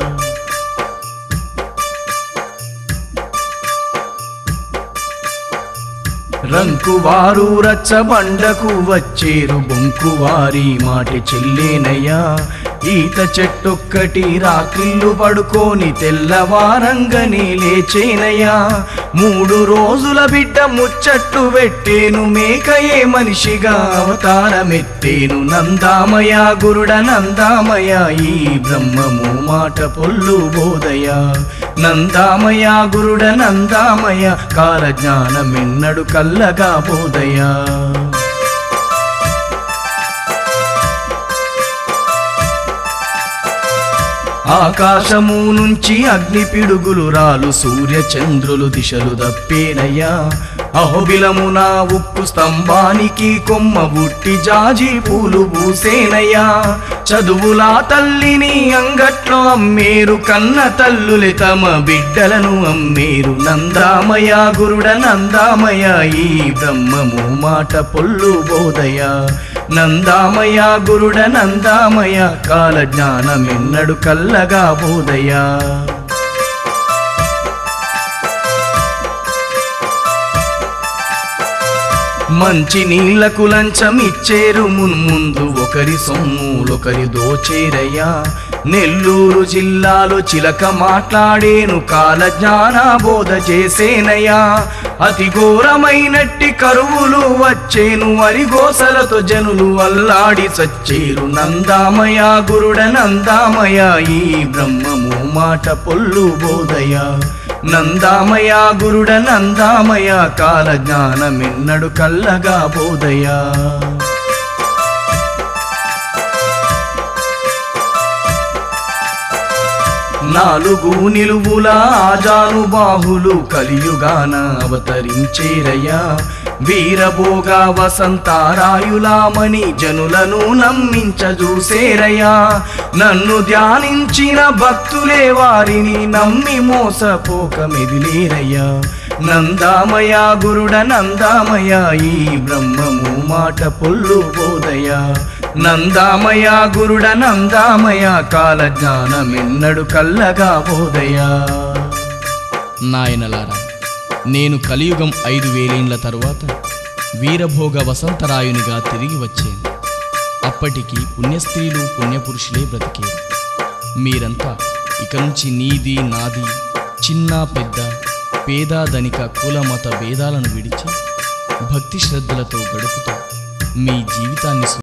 S10: రంకువారు రచ్చబండకు వచ్చేరు బొంకువారి మాటి చెల్లేనయ్యా ఈత చెట్టొక్కటి రాత్రిల్లు పడుకోని తెల్లవారంగని లేచేనయ్యా మూడు రోజుల బిడ్డ ముచ్చట్టు పెట్టేను మేకయే మనిషిగా అవతారమెత్తేను నందామయ గురుడ నందామయ ఈ బ్రహ్మము మాట పొల్లు బోధయ నందామయ గురుడ నందామయ కాల జ్ఞానమెన్నడు కల్లగా బోధయా ఆకాశము నుంచి అగ్ని పిడుగులు రాలు సూర్య చంద్రులు దిశలు దప్పేనయ్యా అహోబిలమున ఉక్కు స్తంభానికి కొమ్మ బుట్టి జాజి పూలు పూసేనయ్యా చదువులా తల్లిని అంగట్లో అమ్మేరు కన్న తల్లులే తమ బిడ్డలను అమ్మేరు నందామయ గురుడ నందామయ ఈ బ్రహ్మము మాట పొల్లు బోధయ నందామయ గురుడ నందామయ కాల జ్ఞానమెన్నడు కల్లగా బోధయా మంచి నీళ్లకు లంచం ఇచ్చేరు మున్ముందు ఒకరి సొమ్ములొకరి దోచేరయ్యా నెల్లూరు జిల్లాలో చిలక మాట్లాడేను కాల జ్ఞాన బోధ చేసేనయ్యా అతి ఘోరమైనట్టి కరువులు వచ్చేను అరిగోసలతో జనులు అల్లాడి సచ్చేరు నందామయ గురుడ నందామయ ఈ బ్రహ్మము మాట పొల్లు బోధయ నందామయ గురుడ నందామయ కాల జ్ఞానమెన్నడు కల్లగా బోధయా నాలుగు నిలువుల ఆజానుబాహులు కలియుగాన అవతరించేరయ్యా వీరభోగా వసంతారాయులామని జనులను నమ్మించజూసేరయ్యా నన్ను ధ్యానించిన భక్తులే వారిని నమ్మి మోసపోక మెదిలేరయ్యా నందామయ గురుడ నందామయ ఈ బ్రహ్మము మాట పొల్లు బోధయ నందామయ గురుడ నందామయ కాల జ్ఞానమెన్నడు కల్లగా బోధయా
S9: నాయనలారా నేను కలియుగం ఐదు వేలేండ్ల తరువాత వీరభోగ వసంతరాయునిగా తిరిగి వచ్చాను అప్పటికి పుణ్యస్త్రీలు పుణ్యపురుషులే బ్రతికేరు మీరంతా ఇక నుంచి నీది నాది చిన్న పెద్ద పేద ధనిక కుల మత భేదాలను విడిచి భక్తి శ్రద్ధలతో గడుపుతూ మీ జీవితాన్ని